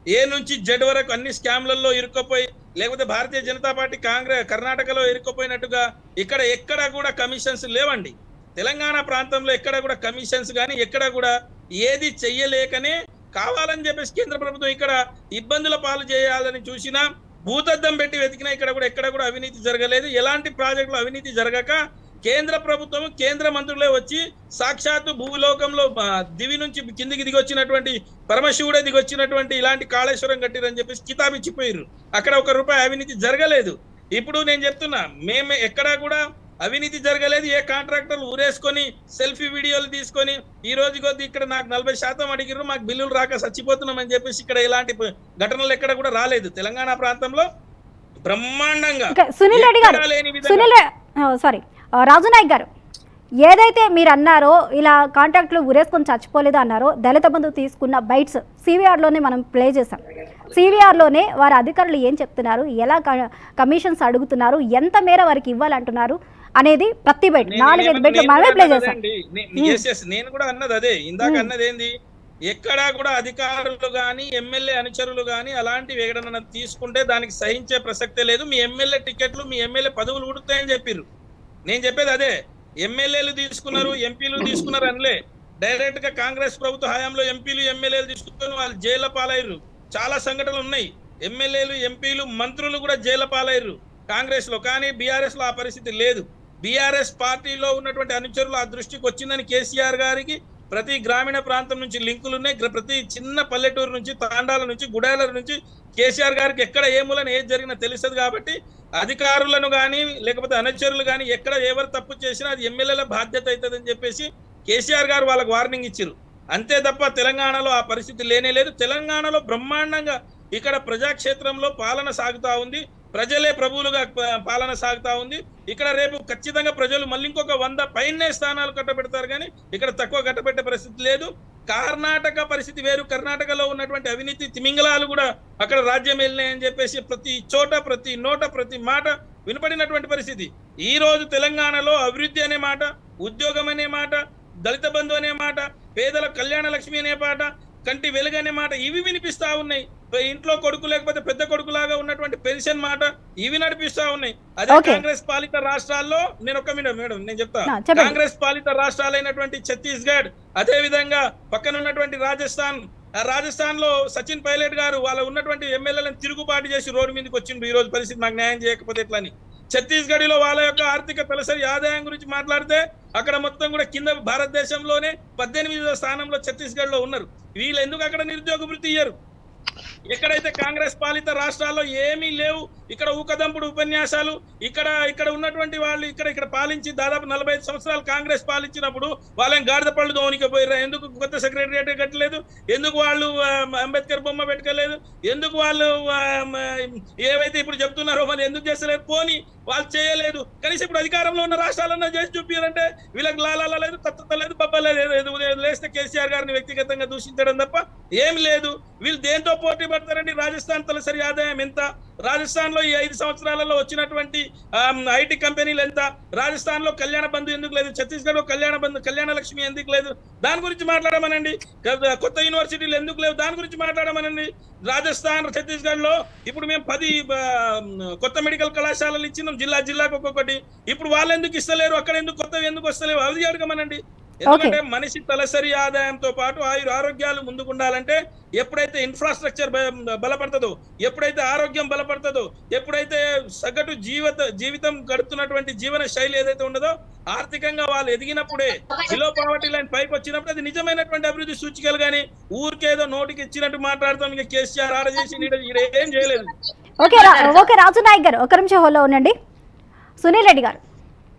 ఏ నుంచి జెడ్ వరకు అన్ని స్కామ్లలో ఇరుక్కుపోయి లేకపోతే భారతీయ జనతా పార్టీ కాంగ్రెస్ కర్ణాటకలో ఇరుక్కుపోయినట్టుగా ఇక్కడ ఎక్కడ కూడా కమిషన్స్ లేవండి తెలంగాణ ప్రాంతంలో ఎక్కడ కూడా కమిషన్స్ కానీ ఎక్కడ కూడా ఏది చెయ్యలేకనే కావాలని చెప్పేసి కేంద్ర ప్రభుత్వం ఇక్కడ ఇబ్బందుల పాలు చేయాలని చూసినా భూతద్దం పెట్టి వెతికినా ఇక్కడ కూడా ఎక్కడ కూడా అవినీతి జరగలేదు ఎలాంటి ప్రాజెక్టులు అవినీతి జరగక కేంద్ర ప్రభుత్వం కేంద్ర మంత్రులే వచ్చి సాక్షాత్తు భూలోకంలో ఆ, దివి నుంచి కిందికి దిగొచ్చినటువంటి పరమశివుడే దిగొచ్చినటువంటి ఇలాంటి కాళేశ్వరం కట్టిరని చెప్పేసి కితాబిచ్చిపోయారు అక్కడ ఒక రూపాయి అవినీతి జరగలేదు ఇప్పుడు నేను చెప్తున్నా మేము ఎక్కడా కూడా అవినీతి జరగలేదు ఏ కాంట్రాక్టర్లు ఊరేసుకొని సెల్ఫీ వీడియోలు తీసుకొని ఈ రోజు కొద్ది ఇక్కడ నాకు నలభై శాతం అడిగిర్రు మాకు బిల్లులు రాక చచ్చిపోతున్నామని చెప్పేసి ఇక్కడ ఇలాంటి ప- ఘటనలు ఎక్కడ కూడా రాలేదు తెలంగాణ ప్రాంతంలో బ్రహ్మాండంగా ఓకే, సునీల్ రెడ్డి గారు ఎక్కడా లేని విధంగా సునీల్ సారీ రాజు నాయక్ గారు ఏదైతే మీరు అన్నారో ఇలా కాంట్రాక్ట్లు ఉరేసుకొని చచ్చిపోలేదు అన్నారో దళిత బంధు తీసుకున్న బైట్స్ సివిఆర్లోనే మనం ప్లే చేసాం సివిఆర్లోనే వారి అధికారులు ఏం చెప్తున్నారు ఎలా క- కమిషన్స్ అడుగుతున్నారు ఎంత మేర వారికి ఇవ్వాలంటున్నారు అనేది ప్రతి బైట్ నేను- నాలుగైదు నేను బైట్లు కూడా మనమే ప్లే అన్నది చేసాం అదే అండి. నే- yes, yes, నేను కూడా అన్నది అదే ఇందాక మ్మ్. అన్నది ఏంది ఎక్కడా కూడా అధికారులు గాని ఎమ్మెల్యే అనుచరులు గాని అలాంటివి ఎక్కడన్నా తీసుకుంటే దానికి సహించే ప్రసక్తే లేదు మీ ఎమ్మెల్యే టికెట్లు మీ ఎమ్మెల్యే పదవులు ఉడుతాయని చెప్పిర్రు నేను చెప్పేది అదే ఎమ్మెల్యేలు తీసుకున్నారు ఎంపీలు తీసుకున్నారు అనలే డైరెక్ట్ గా కాంగ్రెస్ ప్రభుత్వ హయాంలో ఎంపీలు ఎమ్మెల్యేలు తీసుకుని వాళ్ళు జైలు పాలయ్యారు చాలా సంఘటనలు ఉన్నాయి ఎమ్మెల్యేలు ఎంపీలు మంత్రులు కూడా జైలు పాలయ్యారు కాంగ్రెస్ లో కానీ బీఆర్ఎస్ లో ఆ పరిస్థితి లేదు బీఆర్ఎస్ పార్టీలో ఉన్నటువంటి అనుచరులు ఆ దృష్టికి వచ్చిందని కేసీఆర్ గారికి ప్రతి గ్రామీణ ప్రాంతం నుంచి లింకులు ఉన్నాయి గ్ర- ప్రతి చిన్న పల్లెటూరు నుంచి తాండాల నుంచి గుడాల నుంచి కేసీఆర్ గారికి ఎక్కడ ఏ మూలన ఏది జరిగినా తెలుస్తుంది కాబట్టి అధికారులను కానీ లేకపోతే అనుచరులు కానీ ఎక్కడ ఎవరు తప్పు చేసినా అది ఎమ్మెల్యేల బాధ్యత అవుతుందని చెప్పేసి కేసీఆర్ గారు వాళ్ళకి వార్నింగ్ ఇచ్చారు అంతే తప్ప తెలంగాణలో ఆ పరిస్థితి లేనే లేదు తెలంగాణలో బ్రహ్మాండంగా ఇక్కడ ప్రజాక్షేత్రంలో పాలన సాగుతా ఉంది ప్రజలే ప్రభువులుగా ప- పాలన సాగుతా ఉంది ఇక్కడ రేపు ఖచ్చితంగా ప్రజలు మళ్ళీ ఇంకొక వంద పైనే స్థానాలు కట్టబెడతారు కానీ ఇక్కడ తక్కువ కట్టబెట్టే పరిస్థితి లేదు కర్ణాటక పరిస్థితి వేరు కర్ణాటకలో ఉన్నటువంటి అవినీతి తిమింగలాలు కూడా అక్కడ రాజ్యం వెళ్ళినాయని చెప్పేసి ప్రతి చోట ప్రతి నోట ప్రతి మాట వినపడినటువంటి పరిస్థితి ఈ రోజు తెలంగాణలో అభివృద్ధి అనే మాట ఉద్యోగం అనే మాట దళిత బంధు అనే మాట పేదల కళ్యాణ లక్ష్మి అనే మాట కంటి వెలుగు అనే మాట ఇవి వినిపిస్తా ఉన్నాయి ఇంట్లో కొడుకు లేకపోతే పెద్ద కొడుకులాగా ఉన్నటువంటి పెన్షన్ మాట ఇవి నడిపిస్తా ఉన్నాయి అదే Okay. కాంగ్రెస్ పాలిత రాష్ట్రాల్లో నేను ఒక్క మినిట్ మేడం నేను చెప్తా ఆ, చెప్పండి. కాంగ్రెస్ పాలిత రాష్ట్రాలైనటువంటి ఛత్తీస్గఢ్ అదే విధంగా పక్కన ఉన్నటువంటి రాజస్థాన్ ఆ రాజస్థాన్ లో సచిన్ పైలట్ గారు వాళ్ళ ఉన్నటువంటి ఎమ్మెల్యేలను తిరుగుబాటు చేసి రోడ్డు మీదకి వచ్చిండ్రు ఈ రోజు పరిస్థితి నాకు న్యాయం చేయకపోతే ఎట్లా అని ఛత్తీస్గఢ్ లో వాళ్ళ యొక్క ఆర్థిక తలసరి ఆదాయం గురించి మాట్లాడితే అక్కడ మొత్తం కూడా కింద భారతదేశంలోనే పద్దెనిమిదో స్థానంలో ఛత్తీస్గఢ్ లో ఉన్నారు వీళ్ళు ఎందుకు అక్కడ నిరుద్యోగ వృత్తి ఇయ్యరు ఎక్కడైతే కాంగ్రెస్ పాలిత రాష్ట్రాల్లో ఏమీ లేవు ఇక్కడ ఊకదంపుడు ఉపన్యాసాలు ఇక్కడ ఇక్కడ ఉన్నటువంటి వాళ్ళు ఇక్కడ ఇక్కడ పాలించి దాదాపు నలభై ఐదు సంవత్సరాలు కాంగ్రెస్ పాలించినప్పుడు వాళ్ళని గాడిద పళ్ళు దోనికి పోయిరా ఎందుకు కొత్త సెక్రటరియట్ కట్టలేదు ఎందుకు వాళ్ళు ఆ, అంబేద్కర్ బొమ్మ పెట్టుకోలేదు ఎందుకు వాళ్ళు ఆ, మ, ఏవైతే ఇప్పుడు చెప్తున్నారో మరి ఎందుకు చేస్తలేదు పోని వాళ్ళు చేయలేదు కనీసం ఇప్పుడు అధికారంలో ఉన్న రాష్ట్రాలన్నా చేసి చూపించారంటే వీళ్ళకి లాలా లేదు తత్త లేదు బబ్బ లేదు ఏదో ఉదయం లేస్తే కేసీఆర్ గారిని వ్యక్తిగతంగా దూషించడం తప్ప ఏం లేదు వీళ్ళు దేంతో పోటీ పడతారండి రాజస్థాన్ తలసరి ఆదాయం ఎంత రాజస్థాన్ లో ఈ ఐదు సంవత్సరాలలో వచ్చినటువంటి ఐటీ కంపెనీలు ఎంత రాజస్థాన్ లో కళ్యాణ బంధు ఎందుకు లేదు ఛత్తీస్గఢ్ లో కళ్యాణ బంధు కళ్యాణ లక్ష్మి ఎందుకు లేదు దాని గురించి మాట్లాడమనండి కొ- కొత్త యూనివర్సిటీలు ఎందుకు లేవు దాని గురించి మాట్లాడమనండి రాజస్థాన్ ఛత్తీస్గఢ్ లో ఇప్పుడు మేము పది ఆ, కొత్త మెడికల్ కళాశాలలు ఇచ్చినాం జిల్లా జిల్లాకు ఒక్కొక్కటి ఇప్పుడు వాళ్ళు ఎందుకు ఇస్తలేరు అక్కడ ఎందుకు కొత్తవి ఎందుకు వస్తలేవు అవి అడగమనండి ఎందుకంటే మనిషి తలసరి ఆదాయంతో పాటు ఆయుర ఆరోగ్యాలు ముందుకు ఉండాలంటే ఎప్పుడైతే ఇన్ఫ్రాస్ట్రక్చర్ బలపడుతుందో ఎప్పుడైతే ఆరోగ్యం బలపడుతుందో ఎప్పుడైతే సగటు జీవిత జీవితం గడుపుతున్నటువంటి జీవన శైలి ఏదైతే ఉండదో ఆర్థికంగా వాళ్ళు ఎదిగినప్పుడే బిలో పావర్టీ లైన్ పైకి వచ్చినప్పుడు అది నిజమైనటువంటి అభివృద్ధి సూచికలు కానీ ఊరికేదో నోటికి ఇచ్చినట్టు మాట్లాడతాం ఇక కేసీఆర్ ఆడ చేసి ఈడ- ఈడ ఏం చేయలేదు ఓకే రా- ఓకే రాజు నాయక్ గారు ఒక నిమిషం హోల్లో ఉండండి సునీల్ రెడ్డి గారు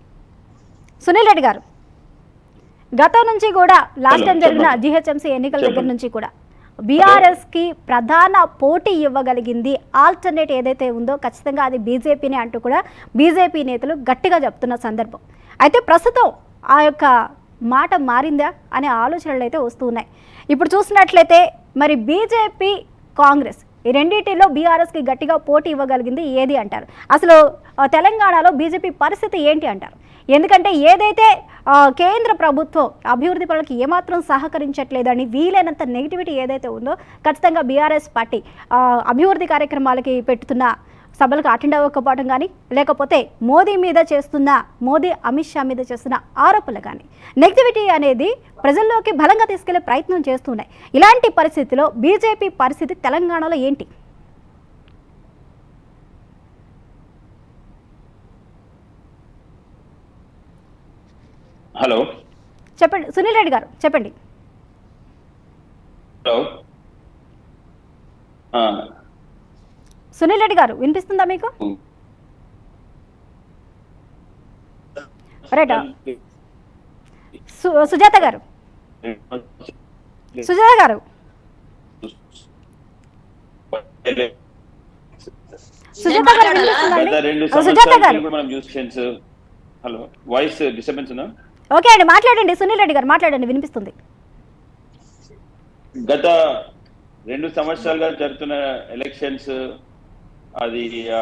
సునీల్ రెడ్డి గారు గతం నుంచి కూడా లాస్ట్ టైం Hello, జరిగిన చెప్పండి. జిహెచ్ఎంసీ ఎన్నికల దగ్గర చెప్పండి. నుంచి కూడా బీఆర్ఎస్ కి ప్రధాన పోటీ ఇవ్వగలిగింది ఆల్టర్నేట్ ఏదైతే ఉందో ఖచ్చితంగా అది బీజేపీని అంటూ కూడా బీజేపీ నేతలు గట్టిగా చెప్తున్న సందర్భం అయితే ప్రస్తుతం ఆ యొక్క మాట మారిందా అనే ఆలోచనలు అయితే వస్తూ ఉన్నాయి ఇప్పుడు చూసినట్లయితే మరి బీజేపీ కాంగ్రెస్ ఈ రెండింటిలో బీఆర్ఎస్కి గట్టిగా పోటీ ఇవ్వగలిగింది ఏది అంటారు అసలు ఆ, తెలంగాణలో బీజేపీ పరిస్థితి ఏంటి అంటారు ఎందుకంటే ఏదైతే ఆ, కేంద్ర ప్రభుత్వం అభివృద్ధి పనులకు ఏమాత్రం సహకరించట్లేదని వీలైనంత నెగిటివిటీ ఏదైతే ఉందో ఖచ్చితంగా బీఆర్ఎస్ పార్టీ ఆ, అభివృద్ధి కార్యక్రమాలకి పెట్టుతున్న సభలకు అటెండ్ అవ్వకపోవడం కానీ లేకపోతే మోదీ మీద చేస్తున్న మోదీ అమిత్ షా మీద చేస్తున్న ఆరోపణలు కానీ నెగిటివిటీ అనేది ప్రజల్లోకి బలంగా తీసుకెళ్లే ప్రయత్నం చేస్తున్నాయి ఇలాంటి పరిస్థితిలో బీజేపీ పరిస్థితి తెలంగాణలో ఏంటి హలో చెప్పండి సునీల్ రెడ్డి గారు చెప్పండి హలో ఆ, సునీల్ రెడ్డి గారు వినిపిస్తుందా మీకు రైట్ సు సుజాత గారు సుజాత గారు సుజాత గారు వినిపిస్తుందండి గత రెండు సుజాత సంవత్సరాల గారు నుంచి మనం చూసి హలో వాయిస్ డిస్టర్బెన్స్ ఉందా ఓకే అండి మాట్లాడండి సునీల్ రెడ్డి గారు మాట్లాడండి వినిపిస్తుంది గత రెండు సంవత్సరాలుగా జరుగుతున్న ఎలక్షన్స్ అది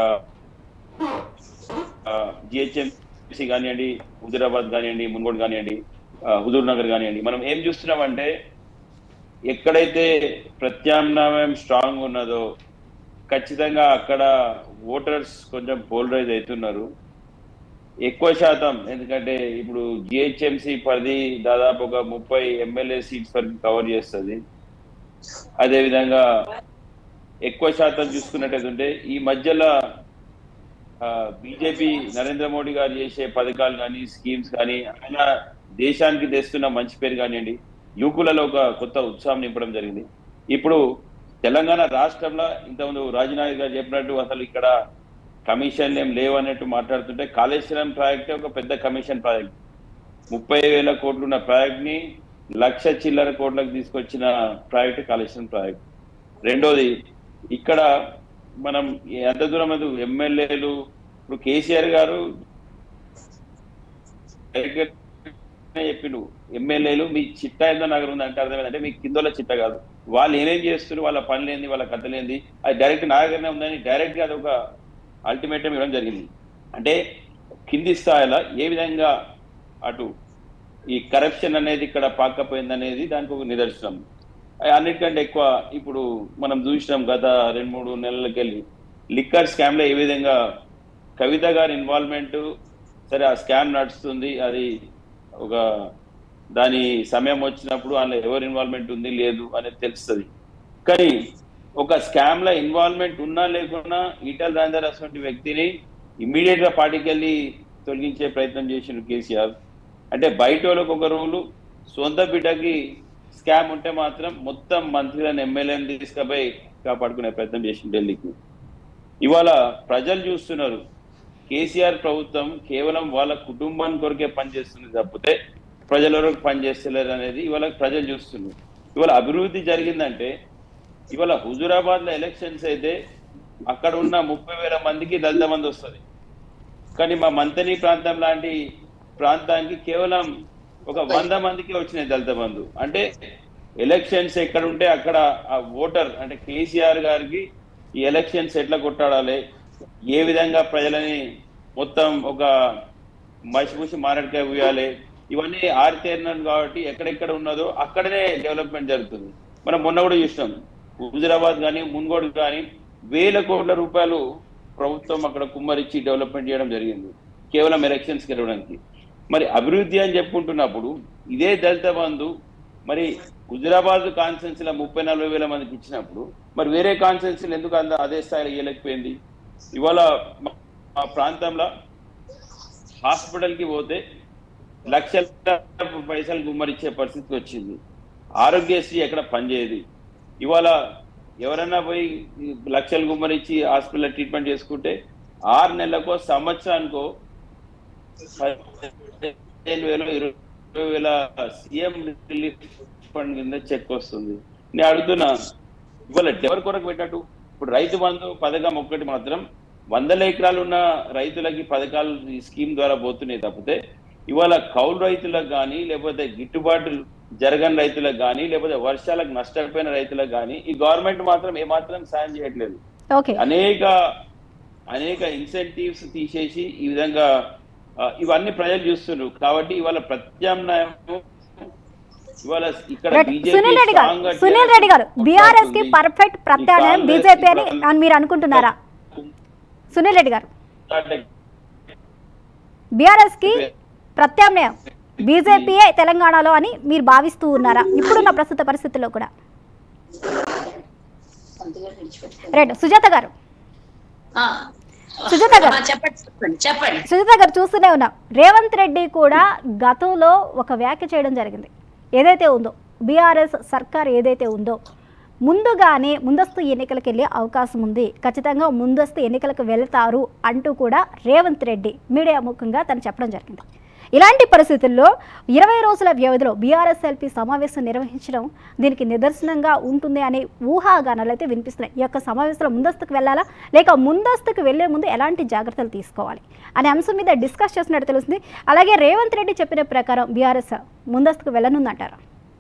జిహెచ్ఎంసీ కానివ్వండి హుజురాబాద్ కానివ్వండి మున్గోడు కానివ్వండి ఆ, హుజూర్ నగర్ కానివ్వండి మనం ఏం చూస్తున్నామంటే ఎక్కడైతే ప్రత్యామ్నాయం స్ట్రాంగ్ ఉన్నదో ఖచ్చితంగా అక్కడ ఓటర్స్ కొంచెం పోలరైజ్ అవుతున్నారు ఎక్కువ శాతం ఎందుకంటే ఇప్పుడు జిహెచ్ఎంసీ పరిధి దాదాపు ఒక ముప్పై ఎమ్మెల్యే సీట్స్ వరకు కవర్ చేస్తుంది అదేవిధంగా ఎక్కువ శాతం చూసుకున్నట్టయితే ఈ మధ్యలో బీజేపీ నరేంద్ర మోడీ గారు చేసే పథకాలు కానీ స్కీమ్స్ కానీ ఆయన దేశానికి తెస్తున్న మంచి పేరు కానివ్వండి యువకులలో ఒక కొత్త ఉత్సాహం నింపడం జరిగింది ఇప్పుడు తెలంగాణ రాష్ట్రంలో ఇంతకుముందు రాజనాథ్ గారు చెప్పినట్టు అసలు ఇక్కడ కమిషన్లు ఏం లేవు అన్నట్టు మాట్లాడుతుంటే కాళేశ్వరం ప్రాజెక్టే ఒక పెద్ద కమిషన్ ప్రాజెక్ట్ ముప్పై వేల కోట్లున్న ప్రాజెక్ట్ ని లక్ష చిల్లర కోట్లకు తీసుకొచ్చిన ప్రాజెక్ట్ కాళేశ్వరం ప్రాజెక్ట్ రెండోది ఇక్కడ మనం ఎంత దూరం అది ఎమ్మెల్యేలు ఇప్పుడు కేసీఆర్ గారు చెప్పిండు ఎమ్మెల్యేలు మీ చిట్టా ఏందో నగరం ఉంది అంటే అర్థమైంది అంటే మీ కిందలో చిట్ట కాదు వాళ్ళు ఏమేం చేస్తున్నారు వాళ్ళ పనులు ఏంది వాళ్ళ కథలేంది అది డైరెక్ట్ నా దగ్గరనే ఉందని డైరెక్ట్ గా అది ఒక అల్టిమేటం ఇవ్వడం జరిగింది అంటే కింది స్థాయిలో ఏ విధంగా అటు ఈ కరప్షన్ అనేది ఇక్కడ పాకపోయింది అనేది దానికి ఒక నిదర్శనం అన్నిటికంటే ఎక్కువ ఇప్పుడు మనం చూసినాం గత రెండు మూడు నెలలకెళ్ళి లిక్కర్ స్కామ్ లో ఏ విధంగా కవిత గారి ఇన్వాల్వ్మెంట్ సరే ఆ స్కామ్ నడుస్తుంది అది ఒక దాని సమయం వచ్చినప్పుడు అందులో ఎవరి ఇన్వాల్వ్మెంట్ ఉంది లేదు అనేది తెలుస్తుంది కానీ ఒక స్కామ్ లో ఇన్వాల్వ్మెంట్ ఉన్నా లేకున్నా ఈటల రాజేందర్ అటువంటి వ్యక్తిని ఇమ్మీడియట్ గా పార్టీకి వెళ్ళి తొలగించే ప్రయత్నం చేసిండు కేసీఆర్ అంటే బయట వాళ్ళకి ఒక రూలు సొంత బిడ్డకి స్కామ్ ఉంటే మాత్రం మొత్తం మంత్రులను ఎమ్మెల్యేని తీసుకుపోయి కాపాడుకునే ప్రయత్నం చేసిండు ఢిల్లీకి ఇవాళ ప్రజలు చూస్తున్నారు కేసీఆర్ ప్రభుత్వం కేవలం వాళ్ళ కుటుంబాన్ని కొరకే పనిచేస్తుంది తప్పితే ప్రజల వరకు పనిచేస్తలేరు అనేది ఇవాళ ప్రజలు చూస్తున్నారు ఇవాళ అభివృద్ధి జరిగిందంటే ఇవాళ హుజురాబాద్ లో ఎలక్షన్స్ అయితే అక్కడ ఉన్న ముప్పై వేల మందికి దళిత మంది వస్తుంది కానీ మా మంతని ప్రాంతం లాంటి ప్రాంతానికి కేవలం ఒక వంద మందికి వచ్చినాయి దళిత బంధు అంటే ఎలక్షన్స్ ఎక్కడ ఉంటే అక్కడ ఆ ఓటర్ అంటే కేసీఆర్ గారికి ఈ ఎలక్షన్స్ ఎట్లా కొట్టాడాలి ఏ విధంగా ప్రజలని మొత్తం ఒక మసిపూసి మారడికాయ పోయాలి ఇవన్నీ ఆరితేరినారు కాబట్టి ఎక్కడెక్కడ ఉన్నదో అక్కడనే డెవలప్మెంట్ జరుగుతుంది మనం మొన్న కూడా చూసినాం హుజురాబాద్ కానీ మున్గోడు కానీ వేల కోట్ల రూపాయలు ప్రభుత్వం అక్కడ కుమ్మరిచ్చి డెవలప్మెంట్ చేయడం జరిగింది కేవలం ఎలక్షన్స్ గెలవడానికి మరి అభివృద్ధి అని చెప్పుకుంటున్నప్పుడు ఇదే దళిత బంధు మరి హుజురాబాద్ కాన్స్టెన్సీలో ముప్పై నలభై వేల మందికి ఇచ్చినప్పుడు మరి వేరే కాన్స్టెన్సీలు ఎందుకు అంత అదే స్థాయిలో ఇవ్వలేకపోయింది ఇవాళ మా మా ప్రాంతంలో హాస్పిటల్ కి పోతే లక్షల పైసలు గుమ్మరిచ్చే పరిస్థితి వచ్చింది ఆరోగ్యశ్రీ ఎక్కడ పనిచేయదు ఇవాళ ఎవరైనా పోయి ఈ లక్షలు గుమ్మరిచ్చి హాస్పిటల్ ట్రీట్మెంట్ చేసుకుంటే ఆరు నెలలకో సంవత్సరానికో పదిహేను వేలు ఇరవై వేల సీఎం రిలీఫ్ ఫండ్ కింద చెక్ వస్తుంది నేను అడుగుతున్నా ఇవాళ ఎవరి కొరకు పెట్టినట్టు ఇప్పుడు రైతు బంధు పథకం ఒక్కటి మాత్రం వందల ఎకరాలు ఉన్న రైతులకి పథకాలు ఈ స్కీమ్ ద్వారా పోతున్నాయి తప్పితే ఇవాళ కౌలు రైతులకు కానీ లేకపోతే గిట్టుబాటు జరగని రైతులకు కానీ లేకపోతే వర్షాలకు నష్టపోయిన రైతులకు కానీ ఈ గవర్నమెంట్ మాత్రం ఏమాత్రం సాయం చేయట్లేదు ఓకే అనేక అనేక ఇన్సెంటివ్స్ తీసేసి ఈ విధంగా ఆ, ఇవన్నీ ప్రజలు చూస్తున్నారు కాబట్టి ఇవాళ ప్రత్యామ్నాయం ఇవాళ ఇక్కడ రైట్ BJP సునీల్ రెడ్డి గారు strong గా సునీల్ రెడ్డి గారు కొట్లాడుతుంది. బీఆర్ఎస్ కి ఈ పర్ఫెక్ట్ ప్రత్యామ్నాయం కాంగ్రెస్ బీజేపీ అని ఇవాళ అని మీరు అనుకుంటున్నారా సునీల్ రెడ్డి గారు కొట్లాడే- బీఆర్ఎస్ కి ప్రత్యామ్నాయం బీజేపీయే తెలంగాణలో అని మీరు భావిస్తూ ఉన్నారా ఇప్పుడున్న ప్రస్తుత పరిస్థితుల్లో కూడా రైట్ సుజాత గారు ఆ. సుజాత గారు. ఆ, చెప్పండి చెప్పండి చెప్పండి సుజిత గారు చూస్తూనే ఉన్నాం రేవంత్ రెడ్డి కూడా గతంలో ఒక వ్యాఖ్య చేయడం జరిగింది ఏదైతే ఉందో బీఆర్ఎస్ సర్కార్ ఏదైతే ఉందో ముందుగానే ముందస్తు ఎన్నికలకు వెళ్ళే అవకాశం ఉంది ఖచ్చితంగా ముందస్తు ఎన్నికలకు వెళ్తారు అంటూ కూడా రేవంత్ రెడ్డి మీడియా ముఖంగా తను చెప్పడం జరిగింది ఇలాంటి పరిస్థితుల్లో ఇరవై రోజుల వ్యవధిలో బీఆర్ఎస్ఎల్పీ సమావేశం నిర్వహించడం దీనికి నిదర్శనంగా ఉంటుంది అనే ఊహాగానాలు అయితే వినిపిస్తున్నాయి ఈ యొక్క సమావేశంలో ముందస్తుకు వెళ్ళాలా లేక ముందస్తుకు వెళ్లే ముందు ఎలాంటి జాగ్రత్తలు తీసుకోవాలి అనే అంశం మీద డిస్కస్ చేస్తున్నట్టు తెలుస్తుంది అలాగే రేవంత్ రెడ్డి చెప్పిన ప్రకారం బీఆర్ఎస్ ముందస్తుకు వెళ్ళనుందంటారా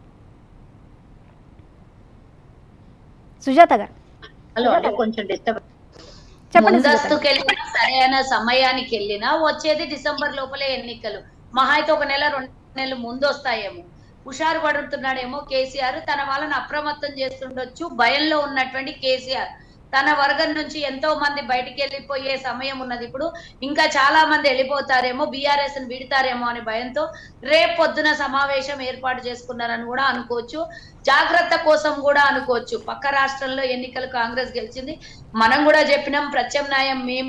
సుజాత గారు హలో అంటే కొంచెం డిస్టర్బ్ చెప్పండి సుజాత గారు. ముందస్తుకు వెళ్ళినా సరైన సమయానికి వెళ్ళినా వచ్చేది డిసెంబర్ లోపలే ఎన్నికలు మహా అయితే ఒక నెల రెండు నెలలు ముందు వస్తాయేమో హుషారు పడుతున్నాడేమో కేసీఆర్ తన వాళ్ళని అప్రమత్తం చేస్తుండొచ్చు భయంలో ఉన్నటువంటి కేసీఆర్ తన వర్గం నుంచి ఎంతో మంది బయటికి వెళ్ళిపోయే సమయం ఉన్నది ఇప్పుడు ఇంకా చాలా మంది వెళ్ళిపోతారేమో బీఆర్ఎస్ ని విడతారేమో అనే భయంతో రేపు పొద్దున సమావేశం ఏర్పాటు చేసుకున్నారని కూడా అనుకోవచ్చు జాగ్రత్త కోసం కూడా అనుకోవచ్చు పక్క రాష్ట్రంలో ఎన్నికలు కాంగ్రెస్ గెలిచింది మనం కూడా చెప్పినాం ప్రత్యామ్నాయం మేం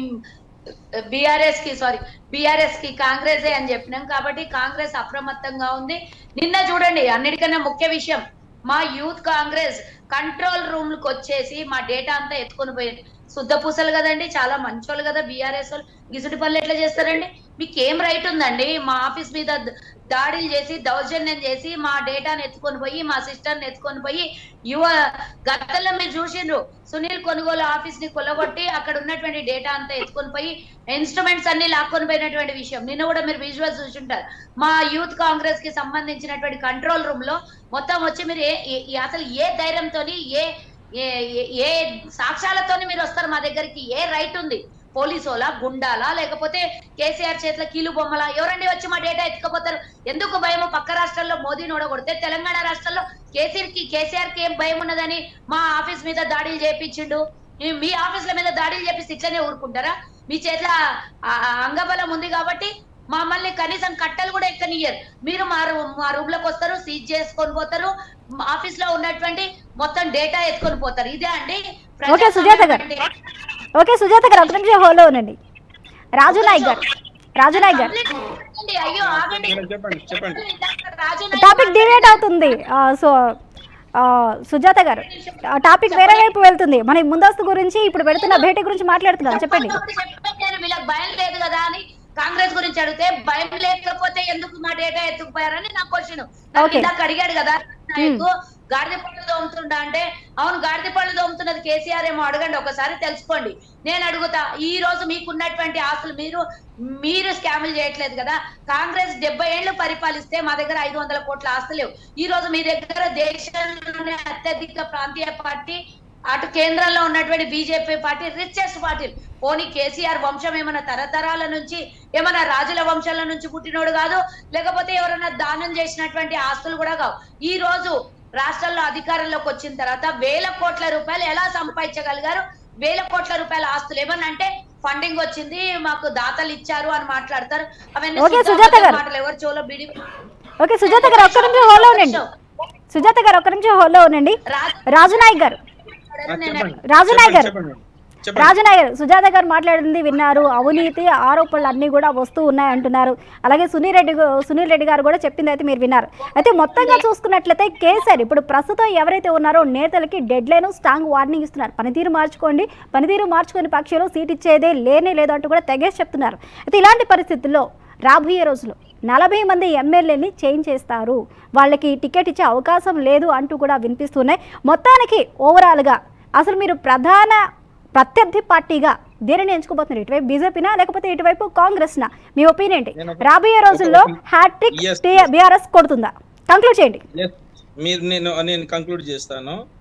బీఆర్ఎస్ కి సారీ బీఆర్ఎస్ కి కాంగ్రెసే అని చెప్పినాం కాబట్టి కాంగ్రెస్ అప్రమత్తంగా ఉంది నిన్న చూడండి అన్నిటికన్నా ముఖ్య విషయం మా యూత్ కాంగ్రెస్ కంట్రోల్ రూమ్ కి వచ్చేసి మా డేటా అంతా ఎత్తుకొని పోయింది శుద్ధ పూసలు కదండి చాలా మంచోళ్ళు కదా బీఆర్ఎస్ వాళ్ళు గిసుడి పనులు ఎట్లా చేస్తారండి మీకు ఏం రైట్ ఉందండి మా ఆఫీస్ మీద ద- దాడులు చేసి దౌర్జన్యం చేసి మా డేటాను ఎత్తుకొని పోయి మా సిస్టర్ని ఎత్తుకొని పోయి యువ గతంలో మీరు చూసిండ్రు సునీల్ కొనుగోలు ఆఫీస్ ని కొల్లగొట్టి అక్కడ ఉన్నటువంటి డేటా అంతా ఎత్తుకొని పోయి ఇన్స్ట్రుమెంట్స్ అన్ని లాక్కొని పోయినటువంటి విషయం నిన్న కూడా మీరు విజువల్స్ చూసుంటారు మా యూత్ కాంగ్రెస్ కి సంబంధించినటువంటి కంట్రోల్ రూమ్ లో మొత్తం వచ్చి మీరు ఏ ఏ- ఏ- అసలు ఏ ధైర్యంతోని ఏ ఏ- ఏ- ఏ సాక్ష్యాలతోని మీరు వస్తారు మా దగ్గరికి ఏ రైట్ ఉంది పోలీసోలా గుండాలా లేకపోతే కేసీఆర్ చేతిలో కీలు బొమ్మలా ఎవరండి వచ్చి మా డేటా ఎత్తుకపోతారు ఎందుకు భయం పక్క రాష్ట్రాల్లో మోదీని ఓడగొడితే తెలంగాణ రాష్ట్రంలో కేసీఆర్ కి కేసీఆర్ కి ఏం భయం ఉన్నదని మా ఆఫీస్ మీద దాడులు చేపించిండు మీ- మీ ఆఫీసుల మీద దాడులు చేపిస్తే ఇట్లనే ఊరుకుంటారా మీ చేతిలో ఆ- ఆ అంగబలం ఉంది కాబట్టి మమ్మల్ని కనీసం కట్టలు కూడా ఎక్కనియ్యరు మీరు మా రూ- మా రూమ్ లోకి వస్తారు సీజ్ చేసుకొని పోతారు మా ఆఫీస్ లో ఉన్నటువంటి మొత్తం డేటా ఎత్తుకొని పోతారు ఇదే అండి ఓకే, సుజాత గారు. అంటే- ఓకే సుజాత గారు ఒక నిమిషం హోల్లో ఉండండి రాజు నాయక్ గారు రాజు నాయక్ గారు ఆగండి, అయ్యో ఆగండి చెప్పండి చెప్పండి రాజు నాయక్ టాపిక్ డివేట్ అవుతుంది ఆ, సో ఆ, సుజాత గారు ఆ టాపిక్ వేరే వైపు వెళ్తుంది మన ఈ ముందస్తు గురించి ఇప్పుడు పెడుతున్న భేటీ గురించి మాట్లాడుతున్నాం చెప్పండి ఒకటి చెప్పండి, నేను వీళ్ళకి భయం లేదు కదా అని కాంగ్రెస్ గురించి అడిగితే భయం లేకపోతే ఎందుకు మా డేటా ఎత్తుకుపోయారని నా క్వశ్చన్ నాకు Okay. ఇందాక అడిగాడు కదా నాయకు గాడిద పళ్ళు తోముతుండా అంటే అవును గాడిద పళ్ళు తోముతున్నది కేసీఆర్ ఏమో అడగండి ఒకసారి తెలుసుకోండి నేను అడుగుతా ఈ రోజు మీకున్నటువంటి ఆస్తులు మీరు మీరు స్కాములు చేయట్లేదు కదా కాంగ్రెస్ డెబ్బై ఏళ్ళు పరిపాలిస్తే మా దగ్గర ఐదు వందల కోట్ల ఆస్తులు లేవు ఈ రోజు మీ దగ్గర దేశంలోనే అత్యధిక ప్రాంతీయ పార్టీ అటు కేంద్రంలో ఉన్నటువంటి బీజేపీ పార్టీ రిచెస్ట్ పార్టీ పోనీ కేసీఆర్ వంశం ఏమైనా తరతరాల నుంచి ఏమైనా రాజుల వంశాల నుంచి పుట్టినోడు కాదు లేకపోతే ఎవరైనా దానం చేసినటువంటి ఆస్తులు కూడా కావు ఈ రోజు రాష్ట్రంలో అధికారంలోకి వచ్చిన తర్వాత వేల కోట్ల రూపాయలు ఎలా సంపాదించగలిగారు వేల కోట్ల రూపాయల ఆస్తులు ఏమన్నా అంటే ఫండింగ్ వచ్చింది మాకు దాతలు ఇచ్చారు అని మాట్లాడతారు అవన్నీ ఓకే, శుద్ధ సుజాత గారు. మాటలు ఎవరు చెవులో బిడి ఓకే సుజాత గారు ఒక్క నిమిషం హోల్లో ఉండండి సుజాత గారు ఒక్క నిమిషం హోల్లో ఉండండి రాజు రాజు నాయక్ గారు ఆ, చెప్పండి రాజు నాయక్ గారు. చెప్పండి చెప్పండి రాజు నాయక్ గారు సుజాత గారు మాట్లాడింది విన్నారు అవినీతి ఆరోపణలు అన్నీ కూడా వస్తూ ఉన్నాయి అంటున్నారు అలాగే సునీల్ రెడ్డి గు- సునీల్ రెడ్డి గారు కూడా చెప్పింది అయితే మీరు విన్నారు అయితే మొత్తంగా చూసుకున్నట్లయితే కేసీఆర్ ఇప్పుడు ప్రస్తుతం ఎవరైతే ఉన్నారో నేతలకి డెడ్ లైన్ స్ట్రాంగ్ వార్నింగ్ ఇస్తున్నారు పనితీరు మార్చుకోండి పనితీరు మార్చుకునే పక్షంలో సీట్ ఇచ్చేదే లేనే లేదంటూ కూడా తెగేసి చెప్తున్నారు అయితే ఇలాంటి పరిస్థితుల్లో రాబోయే రోజుల్లో నలభై మంది ఎమ్మెల్యేని చేంజ్ చేస్తారు వాళ్ళకి టికెట్ ఇచ్చే అవకాశం లేదు అంటూ కూడా వినిపిస్తున్నాయి మొత్తానికి ఓవరాల్గా అసలు మీరు ప్రధాన ప్రత్యర్థి పార్టీగా దేనిని ఎంచుకోబోతున్నారు ఇటువైపు బీజేపీనా లేకపోతే ఇటువైపు కాంగ్రెస్నా మీ ఒపీనియన్ ఏంటి నేను ఒక- రాబోయే రోజుల్లో ఒక- హ్యాట్రిక్ Yes, బీఆర్ఎస్ కొడుతుందా కంక్లూడ్ చేయండి Yes. మీరు నేను నేను కంక్లూడ్ చేస్తాను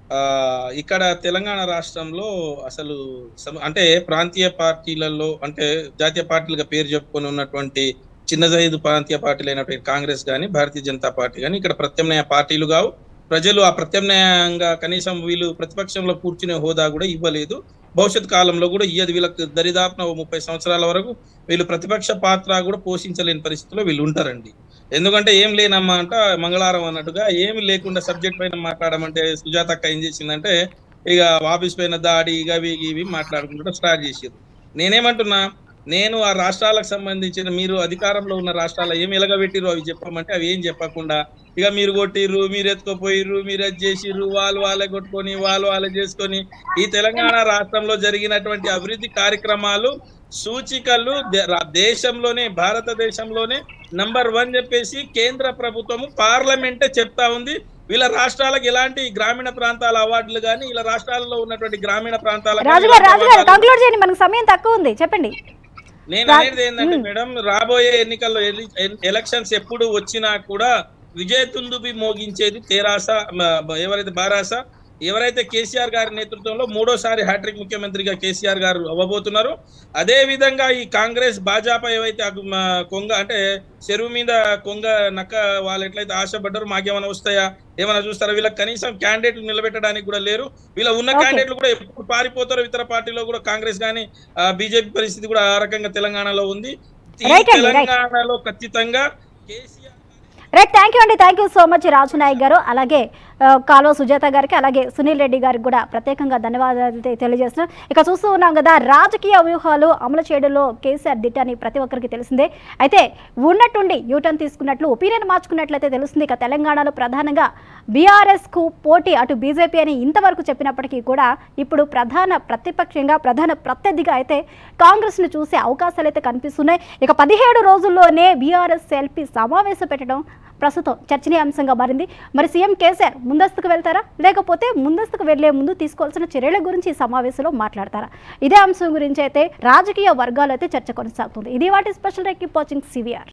ఆ ఇక్కడ తెలంగాణ రాష్ట్రంలో అసలు సమ- అంటే ప్రాంతీయ పార్టీలలో అంటే జాతీయ పార్టీలుగా పేరు చెప్పుకొని ఉన్నటువంటి చిన్న సైజు ప్రాంతీయ పార్టీలు అయినటువంటి కాంగ్రెస్ కానీ భారతీయ జనతా పార్టీ కానీ ఇక్కడ ప్రత్యామ్నాయ పార్టీలు కావు ప్రజలు ఆ ప్రత్యామ్నాయంగా కనీసం వీళ్ళు ప్రతిపక్షంలో కూర్చునే హోదా కూడా ఇవ్వలేదు భవిష్యత్ కాలంలో కూడా ఇయ్యదు వీళ్ళకి దరిదాపున ఓ ముప్పై సంవత్సరాల వరకు వీళ్ళు ప్రతిపక్ష పాత్ర కూడా పోషించలేని పరిస్థితిలో వీళ్ళు ఉంటారండి ఎందుకంటే ఏం లేనమ్మా అంట మంగళవారం అన్నట్టుగా ఏమి లేకుండా సబ్జెక్ట్ పైన మాట్లాడమంటే సుజాత అక్క ఏం చేసిందంటే ఇక ఆఫీస్ పైన దాడి ఇక అవి ఇవి మాట్లాడుకుంటూ స్టార్ట్ చేసారు నేనేమంటున్నా నేను ఆ రాష్ట్రాలకు సంబంధించిన మీరు అధికారంలో ఉన్న రాష్ట్రాల్లో ఏం ఎలగబెట్టిరు అవి చెప్పమంటే అవి ఏం చెప్పకుండా ఇక మీరు కొట్టిర్రు మీరు ఎత్తుకోపోయిర్రు మీరు అది చేసిర్రు వాళ్ళు వాళ్ళే కొట్టుకొని వాళ్ళు వాళ్ళే చేసుకొని ఈ తెలంగాణ రాష్ట్రంలో జరిగినటువంటి అభివృద్ధి కార్యక్రమాలు సూచికలు దే- రా- దేశంలోనే భారతదేశంలోనే నంబర్ వన్ చెప్పేసి కేంద్ర ప్రభుత్వము పార్లమెంటే చెప్తా ఉంది వీళ్ళ రాష్ట్రాలకు ఎలాంటి గ్రామీణ ప్రాంతాల అవార్డులు కానీ వీళ్ళ రాష్ట్రాలలో ఉన్నటువంటి గ్రామీణ ప్రాంతాల రాజుగారు రాజుగారు కంక్లూడ్ చేయండి మనకు సమయం తక్కువ ఉంది చెప్పండి నేను రా- అనేది ఏంటంటే మేడం రాబోయే ఎన్నికల్లో ఎలి- ఎన్- ఎలక్షన్స్ ఎప్పుడు వచ్చినా కూడా విజయ తుందుబి మోగించేది తెరాస మ- బ- ఎవరైతే బారాస ఎవరైతే కేసీఆర్ గారి నేతృత్వంలో మూడోసారి హ్యాట్రిక్ ముఖ్యమంత్రిగా కేసీఆర్ గారు అవ్వబోతున్నారు అదే విధంగా ఈ కాంగ్రెస్ భాజపా ఏవైతే అగు- మ- కొంగ అంటే చెరువు మీద కొంగ నక్క వాళ్ళు ఎట్లయితే ఆశపడ్డారో మాకేమైనా వస్తాయా ఏమైనా చూస్తారా వీళ్ళకి కనీసం క్యాండిడేట్లు నిలబెట్టడానికి కూడా లేరు వీళ్ళ ఉన్న Okay. క్యాండిడేట్లు కూడా ఎప్పుడు పారిపోతారో ఇతర పార్టీలో కూడా కాంగ్రెస్ కానీ బీజేపీ పరిస్థితి కూడా ఆ రకంగా తెలంగాణలో ఉంది ఈ Right అండి, right. తెలంగాణలో ఖచ్చితంగా కేసీఆర్ రైట్ థ్యాంక్ యూ అండి thank you so much Raju Naik garu అలాగే ఆ, కాల్వ సుజాత గారికి అలాగే సునీల్ రెడ్డి గారికి కూడా ప్రత్యేకంగా ధన్యవాదాలు తె- తెలియజేస్తున్నాం ఇక చూస్తూ ఉన్నాం కదా రాజకీయ వ్యూహాలు అమలు చేయడంలో కేసీఆర్ దిట్ట అని ప్రతి ఒక్కరికి తెలిసిందే అయితే ఉన్నట్టుండి యూటర్న్ తీసుకున్నట్లు ఒపీనియన్ మార్చుకున్నట్లయితే తెలుస్తుంది ఇక తెలంగాణలో ప్రధానంగా బీఆర్ఎస్కు పోటీ అటు బీజేపీ అని ఇంతవరకు చెప్పినప్పటికీ కూడా ఇప్పుడు ప్రధాన ప్రతిపక్షంగా ప్రధాన ప్రత్యర్థిగా అయితే కాంగ్రెస్ను చూసే అవకాశాలు అయితే కనిపిస్తున్నాయి ఇక పదిహేడు రోజుల్లోనే బీఆర్ఎస్ ఎల్పీ సమావేశం పెట్టడం ప్రస్తుతం చర్చనీయాంశంగా మారింది మరి సీఎం కేసీఆర్ ముందస్తుకు వెళ్తారా లేకపోతే ముందస్తుకు వెళ్లే ముందు తీసుకోవాల్సిన చర్యల గురించి ఈ సమావేశంలో మాట్లాడతారా ఇదే అంశం గురించి అయితే రాజకీయ వర్గాలు అయితే చర్చ కొనసాగుతుంది ఇది వాటి స్పెషల్ రెక్కి వాచింగ్ సివిఆర్